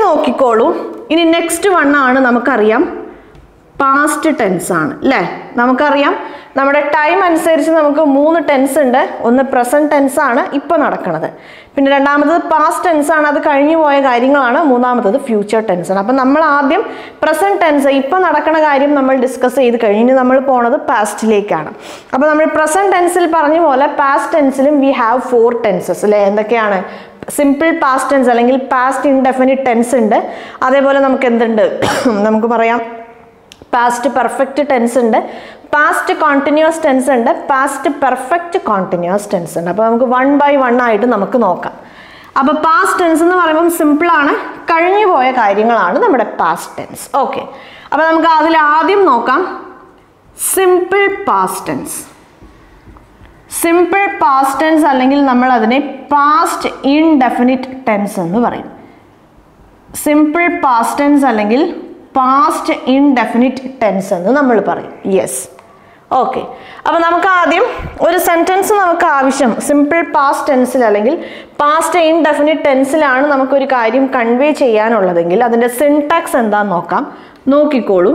നോക്കിക്കോളൂ ഇനി next one ആണ് നമുക്കറിയാം പാസ്റ്റ് ടെൻസ് ആണ് അല്ലേ നമുക്കറിയാം നമ്മുടെ ടൈം അനുസരിച്ച് നമുക്ക് മൂന്ന് ടെൻസ് ഉണ്ട് ഒന്ന് പ്രസന്റ് ടെൻസ് ആണ് ഇപ്പോൾ നടക്കുന്നത് പിന്നെ രണ്ടാമത്തത് പാസ്റ്റ് ടെൻസ് ആണ് അത് കഴിഞ്ഞു പോയ കാര്യങ്ങളാണ് മൂന്നാമത്തത് ഫ്യൂച്ചർ ടെൻസ് ആണ് അപ്പം നമ്മൾ ആദ്യം പ്രസന്റ് ടെൻസ് ഇപ്പോൾ നടക്കുന്ന കാര്യം നമ്മൾ ഡിസ്കസ് ചെയ്ത് കഴിഞ്ഞ് നമ്മൾ പോണത് പാസ്റ്റിലേക്കാണ് അപ്പോൾ നമ്മൾ പ്രസന്റ് ടെൻസിൽ പറഞ്ഞ പോലെ പാസ്റ്റ് ടെൻസിലും വി ഹാവ് ഫോർ ടെൻസസ് അല്ലേ എന്തൊക്കെയാണ് സിമ്പിൾ പാസ്റ്റ് ടെൻസ് അല്ലെങ്കിൽ പാസ്റ്റ് ഇൻഡെഫിനിറ്റ് ടെൻസ് ഉണ്ട് അതേപോലെ നമുക്ക് എന്തുണ്ട് നമുക്ക് പറയാം പാസ്റ്റ് പെർഫെക്റ്റ് ടെൻസ് ഉണ്ട് പാസ്റ്റ് കോണ്ടിന്യൂസ് ടെൻസ് ഉണ്ട് പാസ്റ്റ് പെർഫെക്റ്റ് കോണ്ടിന്യൂസ് ടെൻസ് ഉണ്ട് അപ്പോൾ നമുക്ക് വൺ ബൈ വൺ ആയിട്ട് നമുക്ക് നോക്കാം അപ്പോൾ പാസ്റ്റ് ടെൻസ് എന്ന് പറയുമ്പം സിമ്പിളാണ് കഴിഞ്ഞു പോയ കാര്യങ്ങളാണ് നമ്മുടെ പാസ്റ്റ് ടെൻസ് ഓക്കെ അപ്പോൾ നമുക്ക് അതിൽ ആദ്യം നോക്കാം simple past tense simple past tense അല്ലെങ്കിൽ നമ്മൾ അതിനെ പാസ്റ്റ് ഇൻഡെഫിനിറ്റ് ടെൻസ് എന്ന് പറയും സിമ്പിൾ പാസ്റ്റ് ടെൻസ് അല്ലെങ്കിൽ പാസ്റ്റ് ഇൻഡെഫിനിറ്റ് ടെൻസ് എന്ന് നമ്മൾ പറയും യെസ് ഓക്കെ അപ്പോൾ നമുക്ക് ആദ്യം ഒരു സെൻറ്റൻസ് നമുക്ക് ആവശ്യം സിമ്പിൾ പാസ്റ്റ് ടെൻസിൽ അല്ലെങ്കിൽ പാസ്റ്റ് ഇൻഡെഫിനിറ്റ് ടെൻസിലാണ് നമുക്കൊരു കാര്യം കൺവേ ചെയ്യാനുള്ളതെങ്കിൽ അതിൻ്റെ സിൻടാക്സ് എന്താന്ന് നോക്കാം നോക്കിക്കോളൂ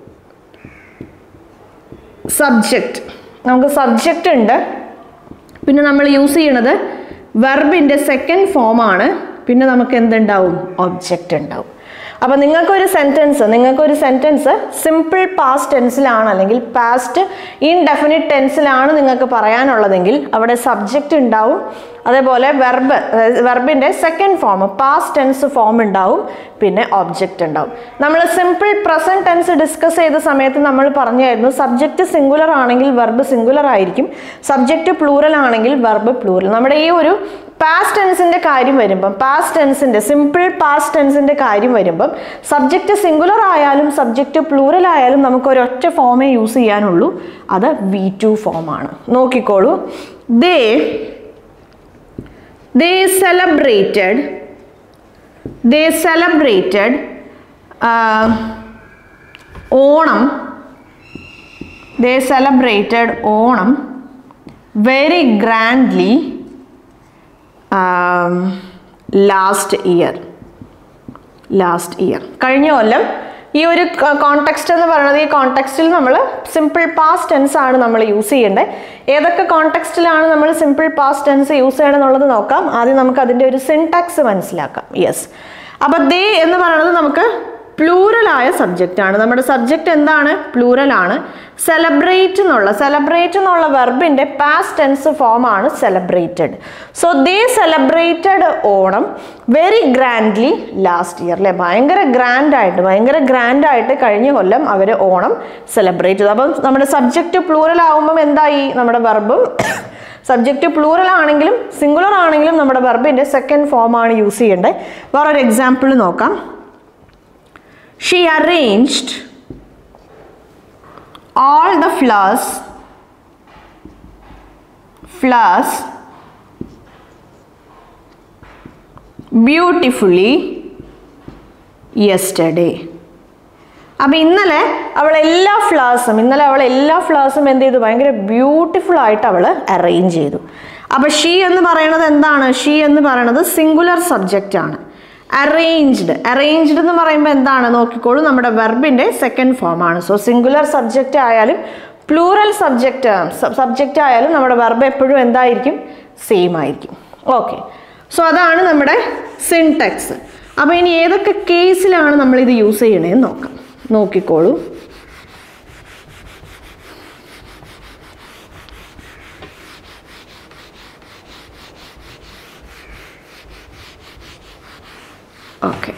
സബ്ജക്റ്റ് നമുക്ക് സബ്ജക്റ്റ് ഉണ്ട് പിന്നെ നമ്മൾ യൂസ് ചെയ്യണത് വെർബിൻ്റെ സെക്കൻഡ് ഫോമാണ് പിന്നെ നമുക്ക് എന്തുണ്ടാവും ഒബ്ജക്റ്റ് ഉണ്ടാവും അപ്പോൾ നിങ്ങൾക്കൊരു സെൻറ്റൻസ് നിങ്ങൾക്കൊരു സെൻറ്റൻസ് സിമ്പിൾ പാസ്റ്റ് ടെൻസിലാണ് അല്ലെങ്കിൽ പാസ്റ്റ് ഇൻഡെഫിനിറ്റ് ടെൻസിലാണ് നിങ്ങൾക്ക് പറയാനുള്ളതെങ്കിൽ അവിടെ സബ്ജക്റ്റ് ഉണ്ടാവും അതേപോലെ വെർബ് വെർബിൻ്റെ second form past tense form ഉണ്ടാവും പിന്നെ ഒബ്ജക്റ്റ് ഉണ്ടാവും നമ്മൾ സിമ്പിൾ പ്രസന്റ് ടെൻസ് ഡിസ്കസ് ചെയ്ത സമയത്ത് നമ്മൾ പറഞ്ഞായിരുന്നു സബ്ജക്റ്റ് സിംഗുലർ ആണെങ്കിൽ വെർബ് സിംഗുലർ ആയിരിക്കും സബ്ജക്റ്റ് പ്ലൂറൽ ആണെങ്കിൽ വെർബ് പ്ലൂറൽ നമ്മുടെ ഈ ഒരു പാസ്റ്റ് ടെൻസിന്റെ കാര്യം വരുമ്പം പാസ്റ്റ് ടെൻസിന്റെ സിമ്പിൾ പാസ്റ്റ് ടെൻസിന്റെ കാര്യം വരുമ്പം സബ്ജക്റ്റ് സിംഗുലർ ആയാലും സബ്ജക്റ്റ് പ്ലൂറൽ ആയാലും നമുക്ക് ഒരൊറ്റ ഫോമേ യൂസ് ചെയ്യാനുള്ളൂ അത് വി ടു ഫോമാണ് നോക്കിക്കോളൂ they they celebrated they celebrated uh, Onam they celebrated Onam very grandly um, last year last year കഴിഞ്ഞ കൊല്ലം ഈ ഒരു കോണ്ടെക്സ്റ്റ് എന്ന് പറയുന്നത് ഈ കോണ്ടെക്സ്റ്റിൽ നമ്മൾ സിമ്പിൾ പാസ്റ്റ് ടെൻസ് ആണ് നമ്മൾ യൂസ് ചെയ്യേണ്ടത് ഏതൊക്കെ കോണ്ടെക്സ്റ്റിലാണ് നമ്മൾ സിമ്പിൾ പാസ്റ്റ് ടെൻസ് യൂസ് ചെയ്യണം എന്നുള്ളത് നോക്കാം ആദ്യം നമുക്ക് അതിൻ്റെ ഒരു സിൻടാക്സ് മനസ്സിലാക്കാം യെസ് അപ്പോൾ ദേ എന്ന് പറയുന്നത് നമുക്ക് പ്ലൂറലായ സബ്ജക്റ്റ് ആണ് നമ്മുടെ സബ്ജക്റ്റ് എന്താണ് പ്ലൂറൽ ആണ് സെലിബ്രേറ്റ് എന്നുള്ള സെലിബ്രേറ്റ് എന്നുള്ള വെർബിന്റെ പാസ്റ്റ് ടെൻസ് ഫോം ആണ് celebrated so they celebrated Onam very grandly last year അല്ലെ ഭയങ്കര ഗ്രാൻഡ് ആയിട്ട് ഭയങ്കര ഗ്രാൻഡ് ആയിട്ട് കഴിഞ്ഞ കൊല്ലം അവർ ഓണം സെലിബ്രേറ്റ് ചെയ്തു അപ്പം നമ്മുടെ സബ്ജക്റ്റ് പ്ലൂറൽ ആകുമ്പം എന്തായി നമ്മുടെ വെർബും സബ്ജക്റ്റ് പ്ലൂറൽ ആണെങ്കിലും സിംഗുലർ ആണെങ്കിലും നമ്മുടെ വെർബിന്റെ സെക്കൻഡ് ഫോം ആണ് യൂസ് ചെയ്യേണ്ടത് വേറൊരു എക്സാമ്പിൾ നോക്കാം she arranged all the flowers flowers beautifully yesterday അപ്പം ഇന്നലെ അവൾ എല്ലാ ഫ്ലവേഴ്സും ഇന്നലെ അവൾ എല്ലാ ഫ്ലവേഴ്സും എന്ത് ചെയ്തു ഭയങ്കര ബ്യൂട്ടിഫുൾ ആയിട്ട് അവൾ അറേഞ്ച് ചെയ്തു അപ്പം ഷീ എന്ന് പറയുന്നത് എന്താണ് ഷീ എന്ന് പറയുന്നത് സിംഗുലർ സബ്ജക്റ്റ് ആണ് അറേഞ്ച്ഡ് അറേഞ്ച്ഡ് എന്ന് പറയുമ്പോൾ എന്താണ് നോക്കിക്കോളൂ നമ്മുടെ വെർബിൻ്റെ സെക്കൻഡ് ഫോം ആണ് സോ സിംഗുലർ സബ്ജക്റ്റ് ആയാലും പ്ലൂറൽ സബ്ജക്റ്റ് സബ്ജക്റ്റ് ആയാലും നമ്മുടെ വെർബ് എപ്പോഴും എന്തായിരിക്കും സെയിം ആയിരിക്കും ഓക്കെ സോ അതാണ് നമ്മുടെ സിൻടെക്സ് അപ്പോൾ ഇനി ഏതൊക്കെ കേസിലാണ് നമ്മൾ ഇത് യൂസ് ചെയ്യണേന്ന് നോക്കാം നോക്കിക്കോളൂ okay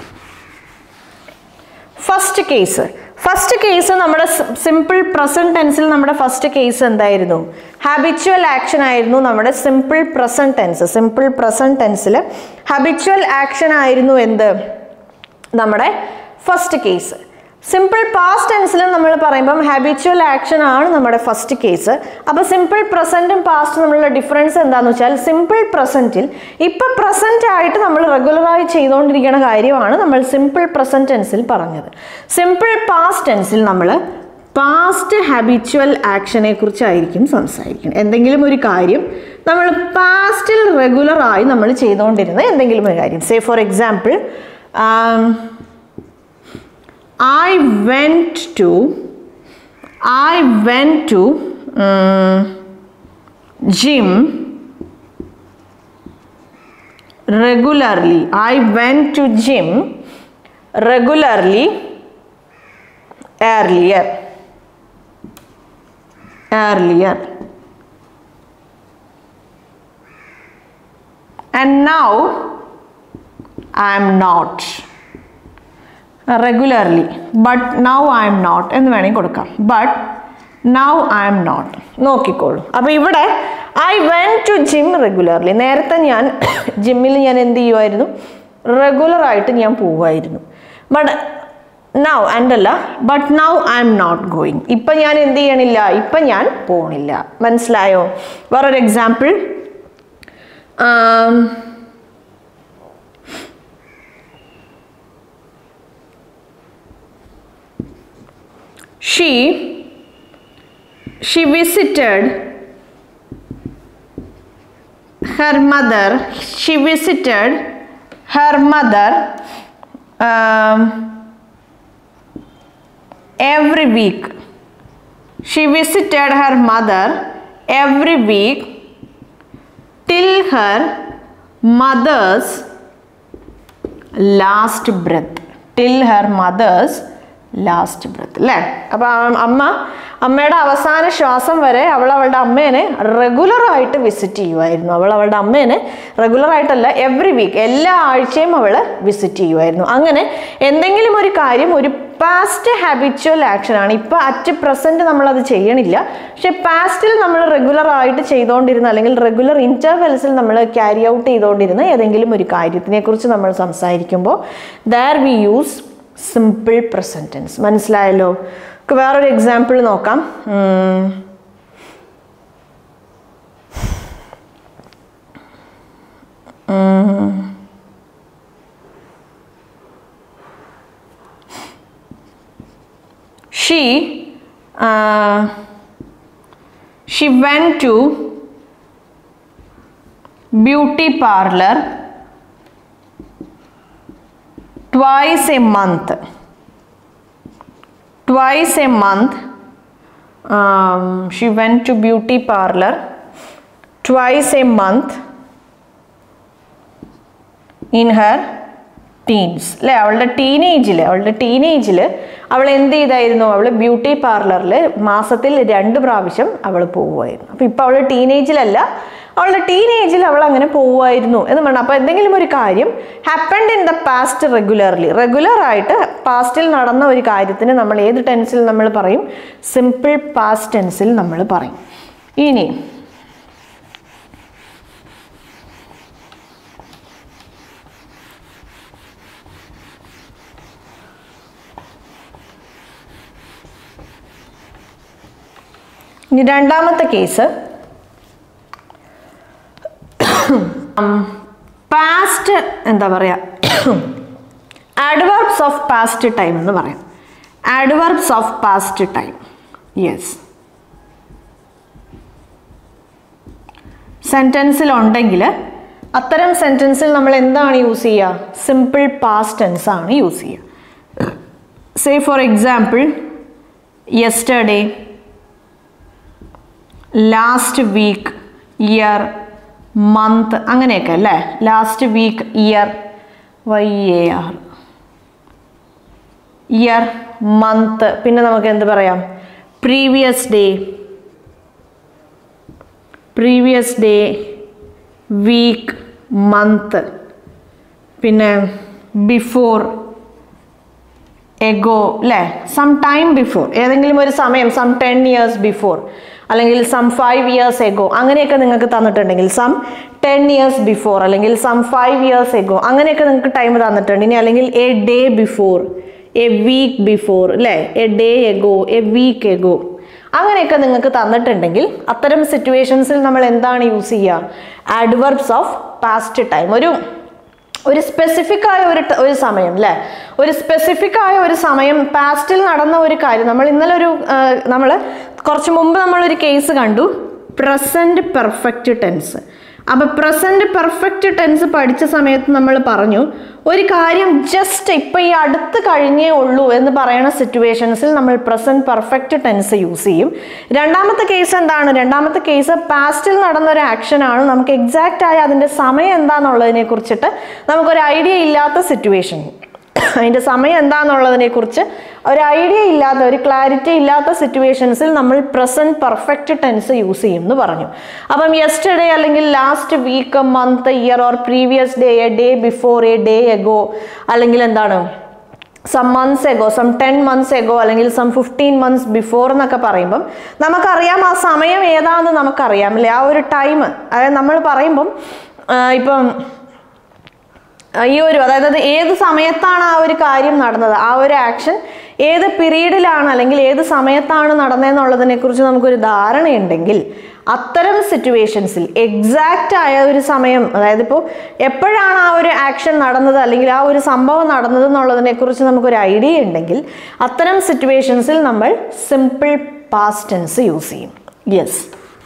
first case first case നമ്മുടെ സിമ്പിൾ പ്രസന്റ് ടെൻസിൽ നമ്മുടെ ഫസ്റ്റ് കേസ് എന്തായിരുന്നു ഹാബിച്വൽ ആക്ഷൻ ആയിരുന്നു നമ്മുടെ simple present tense simple present ടെൻസിൽ ഹാബിച്വൽ ആക്ഷൻ ആയിരുന്നു എന്ത് നമ്മുടെ ഫസ്റ്റ് കേസ് സിമ്പിൾ പാസ്റ്റ് ടെൻസിലും നമ്മൾ പറയുമ്പം ഹാബിച്വൽ ആക്ഷൻ ആണ് നമ്മുടെ ഫസ്റ്റ് കേസ് അപ്പോൾ സിമ്പിൾ പ്രസൻറ്റും പാസ്റ്റും തമ്മിലുള്ള ഡിഫറൻസ് എന്താണെന്ന് വെച്ചാൽ സിമ്പിൾ പ്രസൻറ്റിൽ ഇപ്പം പ്രസൻ്റ് ആയിട്ട് നമ്മൾ റെഗുലറായി ചെയ്തുകൊണ്ടിരിക്കുന്ന കാര്യമാണ് നമ്മൾ സിമ്പിൾ പ്രസൻറ്റ് ടെൻസിൽ പറഞ്ഞത് സിമ്പിൾ പാസ്റ്റ് ടെൻസിൽ നമ്മൾ പാസ്റ്റ് ഹാബിച്വൽ ആക്ഷനെ കുറിച്ചായിരിക്കും സംസാരിക്കുന്നത് എന്തെങ്കിലും ഒരു കാര്യം നമ്മൾ പാസ്റ്റിൽ റെഗുലറായി നമ്മൾ ചെയ്തുകൊണ്ടിരുന്ന എന്തെങ്കിലും ഒരു കാര്യം say for example I went to I went to gym regularly i went to gym regularly earlier earlier and now i am not regularly but now I am not എന്ന് വേണമെങ്കിൽ കൊടുക്കാം but now I am not നോക്കിക്കോളൂ അപ്പോൾ ഇവിടെ I went to gym regularly നേരത്തെ ഞാൻ ജിമ്മിൽ ഞാൻ എന്ത് ചെയ്യുമായിരുന്നു റെഗുലറായിട്ട് ഞാൻ പോവുമായിരുന്നു ബട്ട് നൗ ആൻഡ് അല്ല but now I am not going ഇപ്പം ഞാൻ എന്ത് ചെയ്യണില്ല ഇപ്പം ഞാൻ പോണില്ല മനസ്സിലായോ വേറൊരു example she she visited her mother she visited her mother um, every week she visited her mother every week till her mother's last breath till her mother's last breath അല്ലേ അപ്പൊ ആ അമ്മ അമ്മയുടെ അവസാന ശ്വാസം വരെ അവൾ അവളുടെ അമ്മേനെ റെഗുലർ ആയിട്ട് വിസിറ്റ് ചെയ്യുമായിരുന്നു അവൾ അവളുടെ അമ്മേനെ റെഗുലർ ആയിട്ടല്ല എവറി വീക്ക് എല്ലാ ആഴ്ചയും അവൾ വിസിറ്റ് ചെയ്യുമായിരുന്നു അങ്ങനെ എന്തെങ്കിലും ഒരു കാര്യം ഒരു പാസ്റ്റ് ഹാബിച്വൽ ആക്ഷൻ ആണ് ഇപ്പൊ അറ്റ് പ്രസന്റ് നമ്മൾ അത് ചെയ്യണില്ല പക്ഷെ പാസ്റ്റിൽ നമ്മൾ റെഗുലർ ആയിട്ട് ചെയ്തുകൊണ്ടിരുന്ന അല്ലെങ്കിൽ റെഗുലർ ഇന്റർവെൽസിൽ നമ്മൾ ക്യാരി ഔട്ട് ചെയ്തുകൊണ്ടിരുന്ന ഏതെങ്കിലും ഒരു കാര്യത്തിനെ കുറിച്ച് നമ്മൾ സംസാരിക്കുമ്പോൾ there we use simple present tense മനസ്സിലായല്ലോ നമുക്ക് വേറൊരു എക്സാമ്പിൾ നോക്കാം ഉം. ഉം. she uh, she went to beauty parlor twice a month twice a month um, she went to beauty parlor twice a month in her teens അല്ലേ അവളുടെ ടീനേജിൽ അവളുടെ ടീനേജിൽ അവൾ എന്ത് ചെയ്തായിരുന്നു അവൾ ബ്യൂട്ടി പാർലറിൽ മാസത്തിൽ രണ്ട് പ്രാവശ്യം അവൾ പോവുമായിരുന്നു അപ്പോൾ ഇപ്പോൾ അവൾ ടീനേജിലല്ല അവളുടെ ടീനേജിൽ അവൾ അങ്ങനെ പോവുമായിരുന്നു എന്ന് പറഞ്ഞു അപ്പോൾ എന്തെങ്കിലും ഒരു കാര്യം happened in the past regularly regular ആയിട്ട് പാസ്റ്റിൽ നടന്ന ഒരു കാര്യത്തിന് നമ്മൾ ഏത് ടെൻസിൽ നമ്മൾ പറയും സിമ്പിൾ പാസ്റ്റ് ടെൻസിൽ നമ്മൾ പറയും ഇനി ഇനി രണ്ടാമത്തെ കേസ് പാസ്റ്റ് എന്താ പറയാ അഡ്വർബ്സ് ഓഫ് പാസ്റ്റ് ടൈം എന്ന് പറയാം adverbs of past time yes സെൻറ്റൻസിൽ ഉണ്ടെങ്കിൽ അത്തരം സെൻറ്റൻസിൽ നമ്മൾ എന്താണ് യൂസ് ചെയ്യുക സിമ്പിൾ പാസ്റ്റ് ടെൻസ് ആണ് യൂസ് ചെയ്യുക say for example yesterday last week year month അങ്ങനെയൊക്കെ അല്ലേ last week year Y A R year month പിന്നെ നമുക്ക് എന്ത് പറയാം previous day previous day week month പിന്നെ ബിഫോർ എഗോ അല്ലേ സം ടൈം ബിഫോർ ഏതെങ്കിലും ഒരു സമയം സം ടെൻ ഇയേഴ്സ് ബിഫോർ അല്ലെങ്കിൽ സം ഫൈവ് ഇയേഴ്സ് എഗോ അങ്ങനെയൊക്കെ നിങ്ങൾക്ക് തന്നിട്ടുണ്ടെങ്കിൽ സം ടെൻ ഇയേഴ്സ് ബിഫോർ അല്ലെങ്കിൽ സം ഫൈവ് ഇയേഴ്സ് എഗോ അങ്ങനെയൊക്കെ നിങ്ങൾക്ക് ടൈം തന്നിട്ടുണ്ട് ഇനി അല്ലെങ്കിൽ a day before a week before അല്ലേ a day ago a week ago അങ്ങനെയൊക്കെ നിങ്ങൾക്ക് തന്നിട്ടുണ്ടെങ്കിൽ അത്തരം സിറ്റുവേഷൻസിൽ നമ്മൾ എന്താണ് യൂസ് ചെയ്യുക അഡ്വർബ്സ് ഓഫ് പാസ്റ്റ് ടൈം ഒരു ഒരു സ്പെസിഫിക് ആയ ഒരു ട- ഒരു സമയം അല്ലേ ഒരു സ്പെസിഫിക് ആയ ഒരു സമയം പാസ്റ്റിൽ നടന്ന ഒരു കാര്യം നമ്മൾ ഇന്നലെ ഒരു നമ്മൾ കുറച്ച് മുമ്പ് നമ്മളൊരു കേസ് കണ്ടു പ്രസന്റ് പെർഫെക്റ്റ് ടെൻസ് അപ്പൊ പ്രസന്റ് പെർഫെക്റ്റ് ടെൻസ് പഠിച്ച സമയത്ത് നമ്മൾ പറഞ്ഞു ഒരു കാര്യം ജസ്റ്റ് ഇപ്പൊ ഈ അടുത്ത് കഴിഞ്ഞേ ഉള്ളൂ എന്ന് പറയുന്ന സിറ്റുവേഷൻസിൽ നമ്മൾ പ്രസന്റ് പെർഫെക്റ്റ് ടെൻസ് യൂസ് ചെയ്യും രണ്ടാമത്തെ കേസ് എന്താണ് രണ്ടാമത്തെ കേസ് പാസ്റ്റിൽ നടന്ന ഒരു ആക്ഷൻ ആണ് നമുക്ക് എക്സാക്റ്റ് ആയ അതിന്റെ സമയം എന്താണെന്നുള്ളതിനെ കുറിച്ചിട്ട് നമുക്കൊരു ഐഡിയ ഇല്ലാത്ത സിറ്റുവേഷൻ അതിൻ്റെ സമയം എന്താണെന്നുള്ളതിനെ കുറിച്ച് ഒരു ഐഡിയ ഇല്ലാത്ത ഒരു ക്ലാരിറ്റി ഇല്ലാത്ത സിറ്റുവേഷൻസിൽ നമ്മൾ പ്രസന്റ് പെർഫെക്റ്റ് ടെൻസ് യൂസ് ചെയ്യും എന്ന് പറഞ്ഞു അപ്പം യെസ്റ്റർഡേ അല്ലെങ്കിൽ last week month year or previous day a day before a day ago അല്ലെങ്കിൽ എന്താണ് some months ago some ten months ago അല്ലെങ്കിൽ സം ഫിഫ്റ്റീൻ മന്ത്സ് ബിഫോർ എന്നൊക്കെ പറയുമ്പം നമുക്കറിയാം ആ സമയം ഏതാണെന്ന് നമുക്കറിയാം അല്ലേ ആ ഒരു ടൈം അതായത് നമ്മൾ പറയുമ്പം ആ, ഇപ്പം ഈ ഒരു അതായത് അത് ഏത് സമയത്താണ് ആ ഒരു കാര്യം നടന്നത് ആ ഒരു ആക്ഷൻ ഏത് പീരീഡിലാണ് അല്ലെങ്കിൽ ഏത് സമയത്താണ് നടന്നതെന്നുള്ളതിനെ കുറിച്ച് നമുക്കൊരു ധാരണയുണ്ടെങ്കിൽ അത്തരം സിറ്റുവേഷൻസിൽ എക്സാക്റ്റ് ആയ ഒരു സമയം അതായത് ഇപ്പോൾ എപ്പോഴാണ് ആ ഒരു ആക്ഷൻ നടന്നത് അല്ലെങ്കിൽ ആ ഒരു സംഭവം നടന്നത് എന്നുള്ളതിനെ കുറിച്ച് നമുക്കൊരു ഐഡിയ ഉണ്ടെങ്കിൽ അത്തരം സിറ്റുവേഷൻസിൽ നമ്മൾ സിമ്പിൾ പാസ്റ്റ് ടെൻസ് യൂസ് ചെയ്യും യെസ്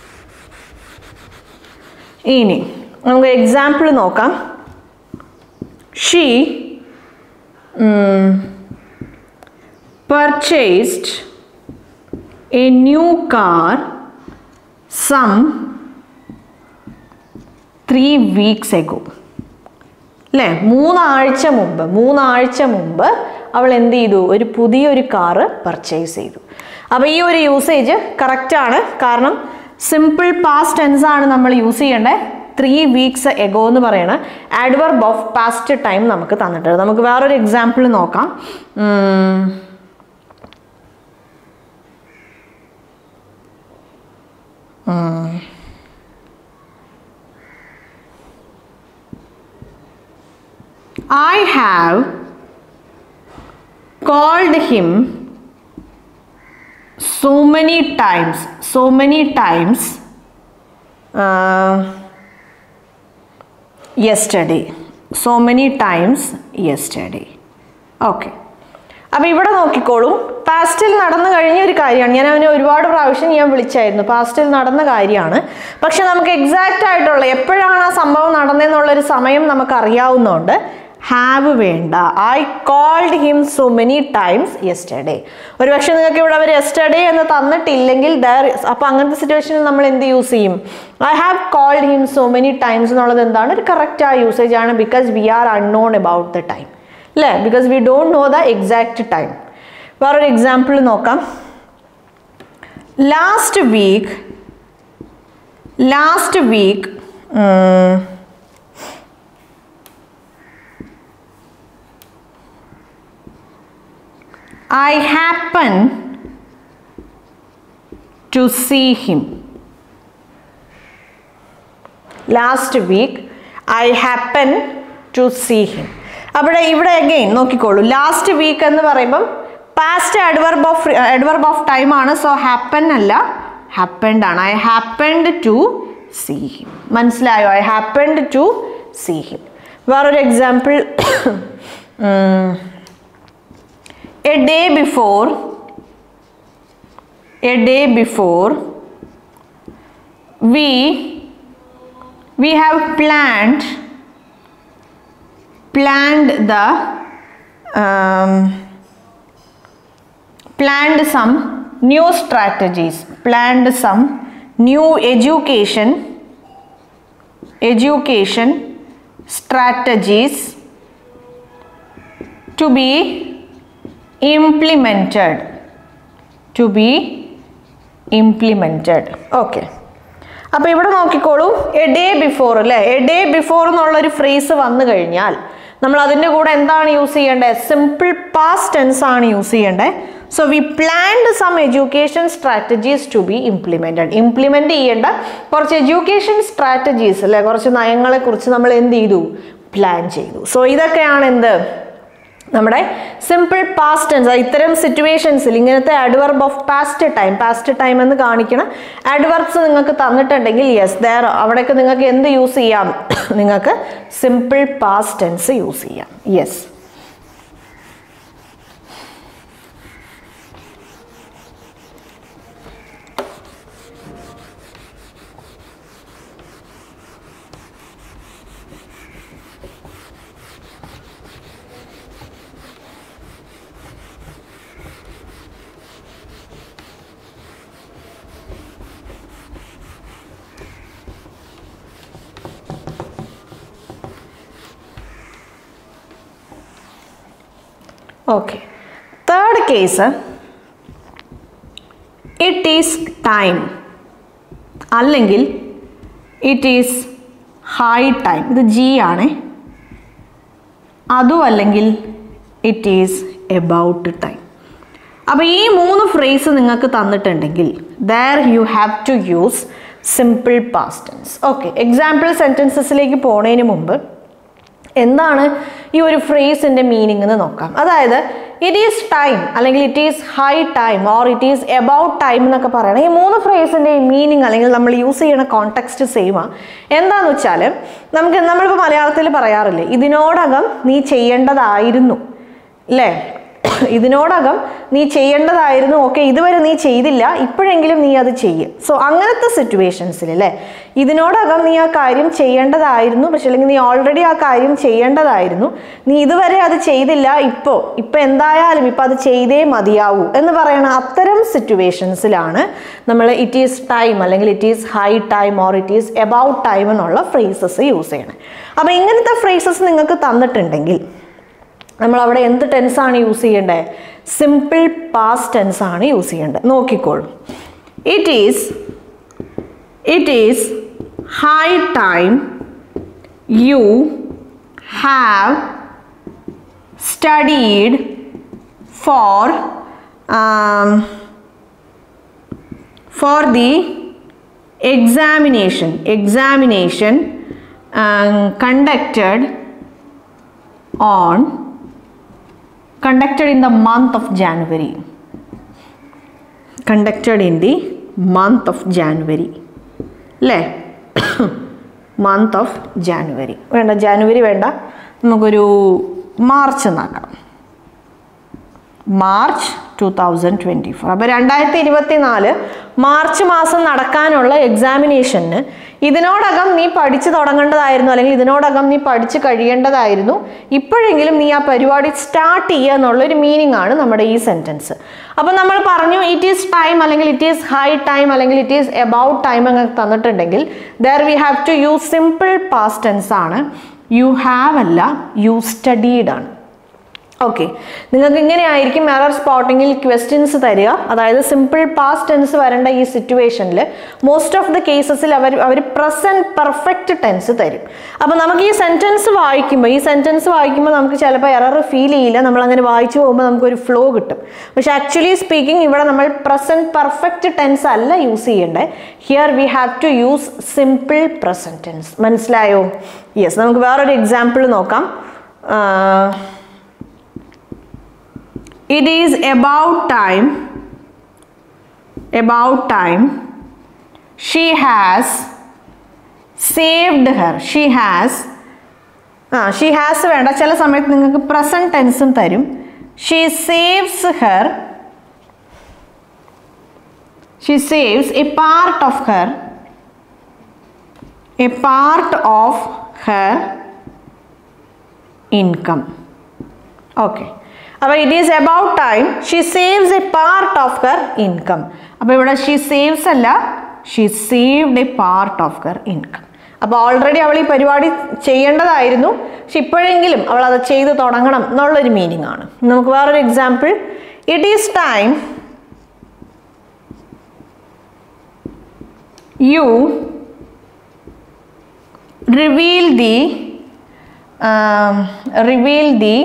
ഇനി നമുക്ക് എക്സാമ്പിൾ നോക്കാം she mm, purchased a new car some three weeks ago അല്ലേ മൂന്നാഴ്ച മുമ്പ് മൂന്നാഴ്ച മുമ്പ് അവൾ എന്ത് ചെയ്തു ഒരു പുതിയൊരു കാറ് പർച്ചേസ് ചെയ്തു അപ്പോൾ ഈ ഒരു യൂസേജ് കറക്റ്റാണ് കാരണം സിമ്പിൾ പാസ്റ്റ് ടെൻസ് ആണ് നമ്മൾ യൂസ് ചെയ്യേണ്ടത് ത്രീ വീക്സ് എഗോ എന്ന് പറയണ ആഡ്വർബ് ഓഫ് പാസ്റ്റ് ടൈം നമുക്ക് തന്നിട്ടുണ്ട് നമുക്ക് വേറൊരു എക്സാമ്പിൾ നോക്കാം ഉം. ഉം. I have called him so many times, so many times uh, yesterday. So many times yesterday. Okay അപ്പോൾ ഇവിടെ നോക്കിക്കോളൂ പാസ്റ്റിൽ നടന്നു കഴിഞ്ഞ ഒരു കാര്യമാണ് ഞാൻ അവനെ ഒരുപാട് പ്രാവശ്യം ഞാൻ വിളിച്ചായിരുന്നു പാസ്റ്റിൽ നടന്ന കാര്യമാണ് പക്ഷെ നമുക്ക് എക്സാക്റ്റ് ആയിട്ടുള്ള എപ്പോഴാണ് ആ സംഭവം നടന്നതെന്നുള്ളൊരു സമയം നമുക്ക് അറിയാവുന്നതുകൊണ്ട് ഹാവ് വേണ്ട I called him so many times yesterday ഒരു പക്ഷെ നിങ്ങൾക്ക് ഇവിടെ അവർ യെസ്റ്റർഡേ എന്ന് തന്നിട്ടില്ലെങ്കിൽ ദർ അപ്പോൾ അങ്ങനത്തെ സിറ്റുവേഷനിൽ നമ്മൾ എന്ത് യൂസ് ചെയ്യും I have called him so many times എന്നുള്ളത് എന്താണ് ഒരു കറക്റ്റ് ആ യൂസേജ് ആണ് because we are unknown about the time അല്ലേ because we don't know the exact time വേറൊരു എക്സാമ്പിൾ നോക്കാം last week last week I happen to see him. Last week, I happen to see him. അവിടെ ഇവിടെ again നോക്കിക്കോളൂ last week എന്ന് പറയുമ്പം past adverb of adverb of time ആണ് so happen അല്ല happened ആണ് I happened to see him മനസ്സിലായോ I happened to see him വേറൊരു example a day before a day before we we have planned planned the um, planned some new strategies planned some new education education strategies to be implemented to be implemented okay അപ്പോൾ ഇവിടെ നോക്കിക്കോളൂ a day before അല്ലേ a day before എന്നുള്ളൊരു phrase വന്നു കഴിഞ്ഞാൽ നമ്മൾ അതിൻ്റെ കൂടെ എന്താണ് യൂസ് ചെയ്യേണ്ടത് സിമ്പിൾ പാസ്റ്റ് ടെൻസ് ആണ് യൂസ് ചെയ്യേണ്ടത് so we planned some education strategies to be implemented implement ചെയ്യേണ്ട കുറച്ച് എഡ്യൂക്കേഷൻ സ്ട്രാറ്റജീസ് അല്ലെ കുറച്ച് നയങ്ങളെ കുറിച്ച് നമ്മൾ എന്ത് ചെയ്തു പ്ലാൻ ചെയ്തു സോ ഇതൊക്കെയാണ് എന്ത് നമ്മുടെ സിമ്പിൾ പാസ്റ്റ് ടെൻസ് ഇത്തരം സിറ്റുവേഷൻസിൽ ഇങ്ങനത്തെ adverb of past time past time എന്ന് കാണിക്കണ അഡ്വർബ്സ് നിങ്ങൾക്ക് തന്നിട്ടുണ്ടെങ്കിൽ യെസ് ദർ അവിടെയൊക്കെ നിങ്ങൾക്ക് എന്ത് യൂസ് ചെയ്യാം നിങ്ങൾക്ക് സിമ്പിൾ പാസ്റ്റ് ടെൻസ് യൂസ് ചെയ്യാം yes okay third case it is time അല്ലെങ്കിൽ ഇറ്റ് ഈസ് ഹൈ ടൈം ഇത് ജി ആണേ അതും അല്ലെങ്കിൽ ഇറ്റ് ഈസ് എബൌട്ട് ടൈം അപ്പോൾ ഈ മൂന്ന് ഫ്രേസ് നിങ്ങൾക്ക് തന്നിട്ടുണ്ടെങ്കിൽ there you have to use simple past tense okay example സെൻറ്റൻസസിലേക്ക് പോണതിന് മുമ്പ് എന്താണ് ഈ ഒരു ഫ്രേസിൻ്റെ മീനിങ് എന്ന് നോക്കാം അതായത് ഇറ്റ് ഈസ് ടൈം അല്ലെങ്കിൽ it is high time or it is about time എന്നൊക്കെ പറയണം ഈ മൂന്ന് ഫ്രേസിൻ്റെ മീനിങ് അല്ലെങ്കിൽ നമ്മൾ യൂസ് ചെയ്യുന്ന കോണ്ടെക്സ്റ്റ് സെയിമാണ് എന്താണെന്ന് വെച്ചാൽ നമുക്ക് നമ്മളിപ്പോൾ മലയാളത്തിൽ പറയാറില്ലേ ഇതിനോടകം നീ ചെയ്യേണ്ടതായിരുന്നു അല്ലേ ഇതിനോടകം നീ ചെയ്യേണ്ടതായിരുന്നു ഓക്കെ ഇതുവരെ നീ ചെയ്തില്ല ഇപ്പോഴെങ്കിലും നീ അത് ചെയ്യും സോ അങ്ങനത്തെ സിറ്റുവേഷൻസിൽ അല്ലേ ഇതിനോടകം നീ ആ കാര്യം ചെയ്യേണ്ടതായിരുന്നു പക്ഷെ അല്ലെങ്കിൽ നീ ഓൾറെഡി ആ കാര്യം ചെയ്യേണ്ടതായിരുന്നു നീ ഇതുവരെ അത് ചെയ്തില്ല ഇപ്പോൾ ഇപ്പോൾ എന്തായാലും ഇപ്പോൾ അത് ചെയ്തേ മതിയാവൂ എന്ന് പറയണ അത്തരം സിറ്റുവേഷൻസിലാണ് നമ്മൾ ഇറ്റ് ഈസ് ടൈം അല്ലെങ്കിൽ it is high time or it is about time എന്നുള്ള ഫ്രേസസ് യൂസ് ചെയ്യണം അപ്പോൾ ഇങ്ങനത്തെ ഫ്രേസസ് നിങ്ങൾക്ക് തന്നിട്ടുണ്ടെങ്കിൽ നമ്മൾ അവിടെ എന്ത് ടെൻസ് ആണ് യൂസ് ചെയ്യേണ്ടത് സിമ്പിൾ പാസ്റ്റ് ടെൻസ് ആണ് യൂസ് ചെയ്യേണ്ടത് നോക്കിക്കോളൂ it is it is high time you have studied for for the examination examination conducted on conducted in the month of January. Conducted in the month of January. അല്ലേ month of January വേണ്ട January വേണ്ട നമുക്കൊരു March എന്നാക്കാം March two thousand twenty four അപ്പോൾ രണ്ടായിരത്തി ഇരുപത്തി നാല് March മാസം നടക്കാനുള്ള എക്സാമിനേഷന് ഇതിനോടകം നീ പഠിച്ചു തുടങ്ങേണ്ടതായിരുന്നു അല്ലെങ്കിൽ ഇതിനോടകം നീ പഠിച്ചു കഴിയേണ്ടതായിരുന്നു ഇപ്പോഴെങ്കിലും നീ ആ പരിപാടി സ്റ്റാർട്ട് ചെയ്യുക എന്നുള്ളൊരു മീനിങ് ആണ് നമ്മുടെ ഈ സെൻറ്റൻസ് അപ്പോൾ നമ്മൾ പറഞ്ഞു ഇറ്റ് ഈസ് ടൈം അല്ലെങ്കിൽ ഇറ്റ് ഈസ് ഹൈ ടൈം അല്ലെങ്കിൽ ഇറ്റ് ഈസ് എബൌട്ട് ടൈം എന്നൊക്കെ തന്നിട്ടുണ്ടെങ്കിൽ there we have to use simple past tense ആണ് യു ഹാവ് അല്ല യു സ്റ്റഡീഡ് ആണ് ഓക്കെ നിങ്ങൾക്ക് ഇങ്ങനെ ആയിരിക്കും എറർ സ്പോട്ടിങ്ങിൽ ക്വസ്റ്റ്യൻസ് തരിക അതായത് സിമ്പിൾ പാസ്റ്റ് ടെൻസ് വരേണ്ട ഈ സിറ്റുവേഷനിൽ മോസ്റ്റ് ഓഫ് ദ കേസസിൽ അവർ അവർ പ്രസൻറ്റ് പെർഫെക്റ്റ് ടെൻസ് തരും അപ്പോൾ നമുക്ക് ഈ സെൻറ്റൻസ് വായിക്കുമ്പോൾ ഈ സെൻറ്റൻസ് വായിക്കുമ്പോൾ നമുക്ക് ചിലപ്പോൾ എറർ ഫീൽ ചെയ്യില്ല നമ്മൾ അങ്ങനെ വായിച്ചു പോകുമ്പോൾ നമുക്കൊരു ഫ്ലോ കിട്ടും പക്ഷെ ആക്ച്വലി സ്പീക്കിംഗ് ഇവിടെ നമ്മൾ പ്രസൻറ്റ് പെർഫെക്റ്റ് ടെൻസ് അല്ല യൂസ് ചെയ്യേണ്ടത് here we have to use simple present tense മനസ്സിലായോ യെസ് നമുക്ക് വേറൊരു എക്സാമ്പിൾ നോക്കാം it is about time about time she has saved her she has ആ ഷീ ഹാസ് വേണ്ട ചില സമയത്ത് നിങ്ങൾക്ക് പ്രസൻറ്റ് ടെൻസും തരും she saves her she saves a part of her a part of her income okay അപ്പോൾ it is about time she saves a part of her income അപ്പോൾ ഇവിടെ ഷീ സേവ്സ് അല്ല she saved a part of her income അപ്പോൾ already അവൾ ഈ പരിപാടി ചെയ്യേണ്ടതായിരുന്നു പക്ഷെ ഇപ്പോഴെങ്കിലും അവൾ അത് ചെയ്ത് തുടങ്ങണം എന്നുള്ളൊരു മീനിങ് ആണ് നമുക്ക് വേറൊരു example it is time you reveal the reveal the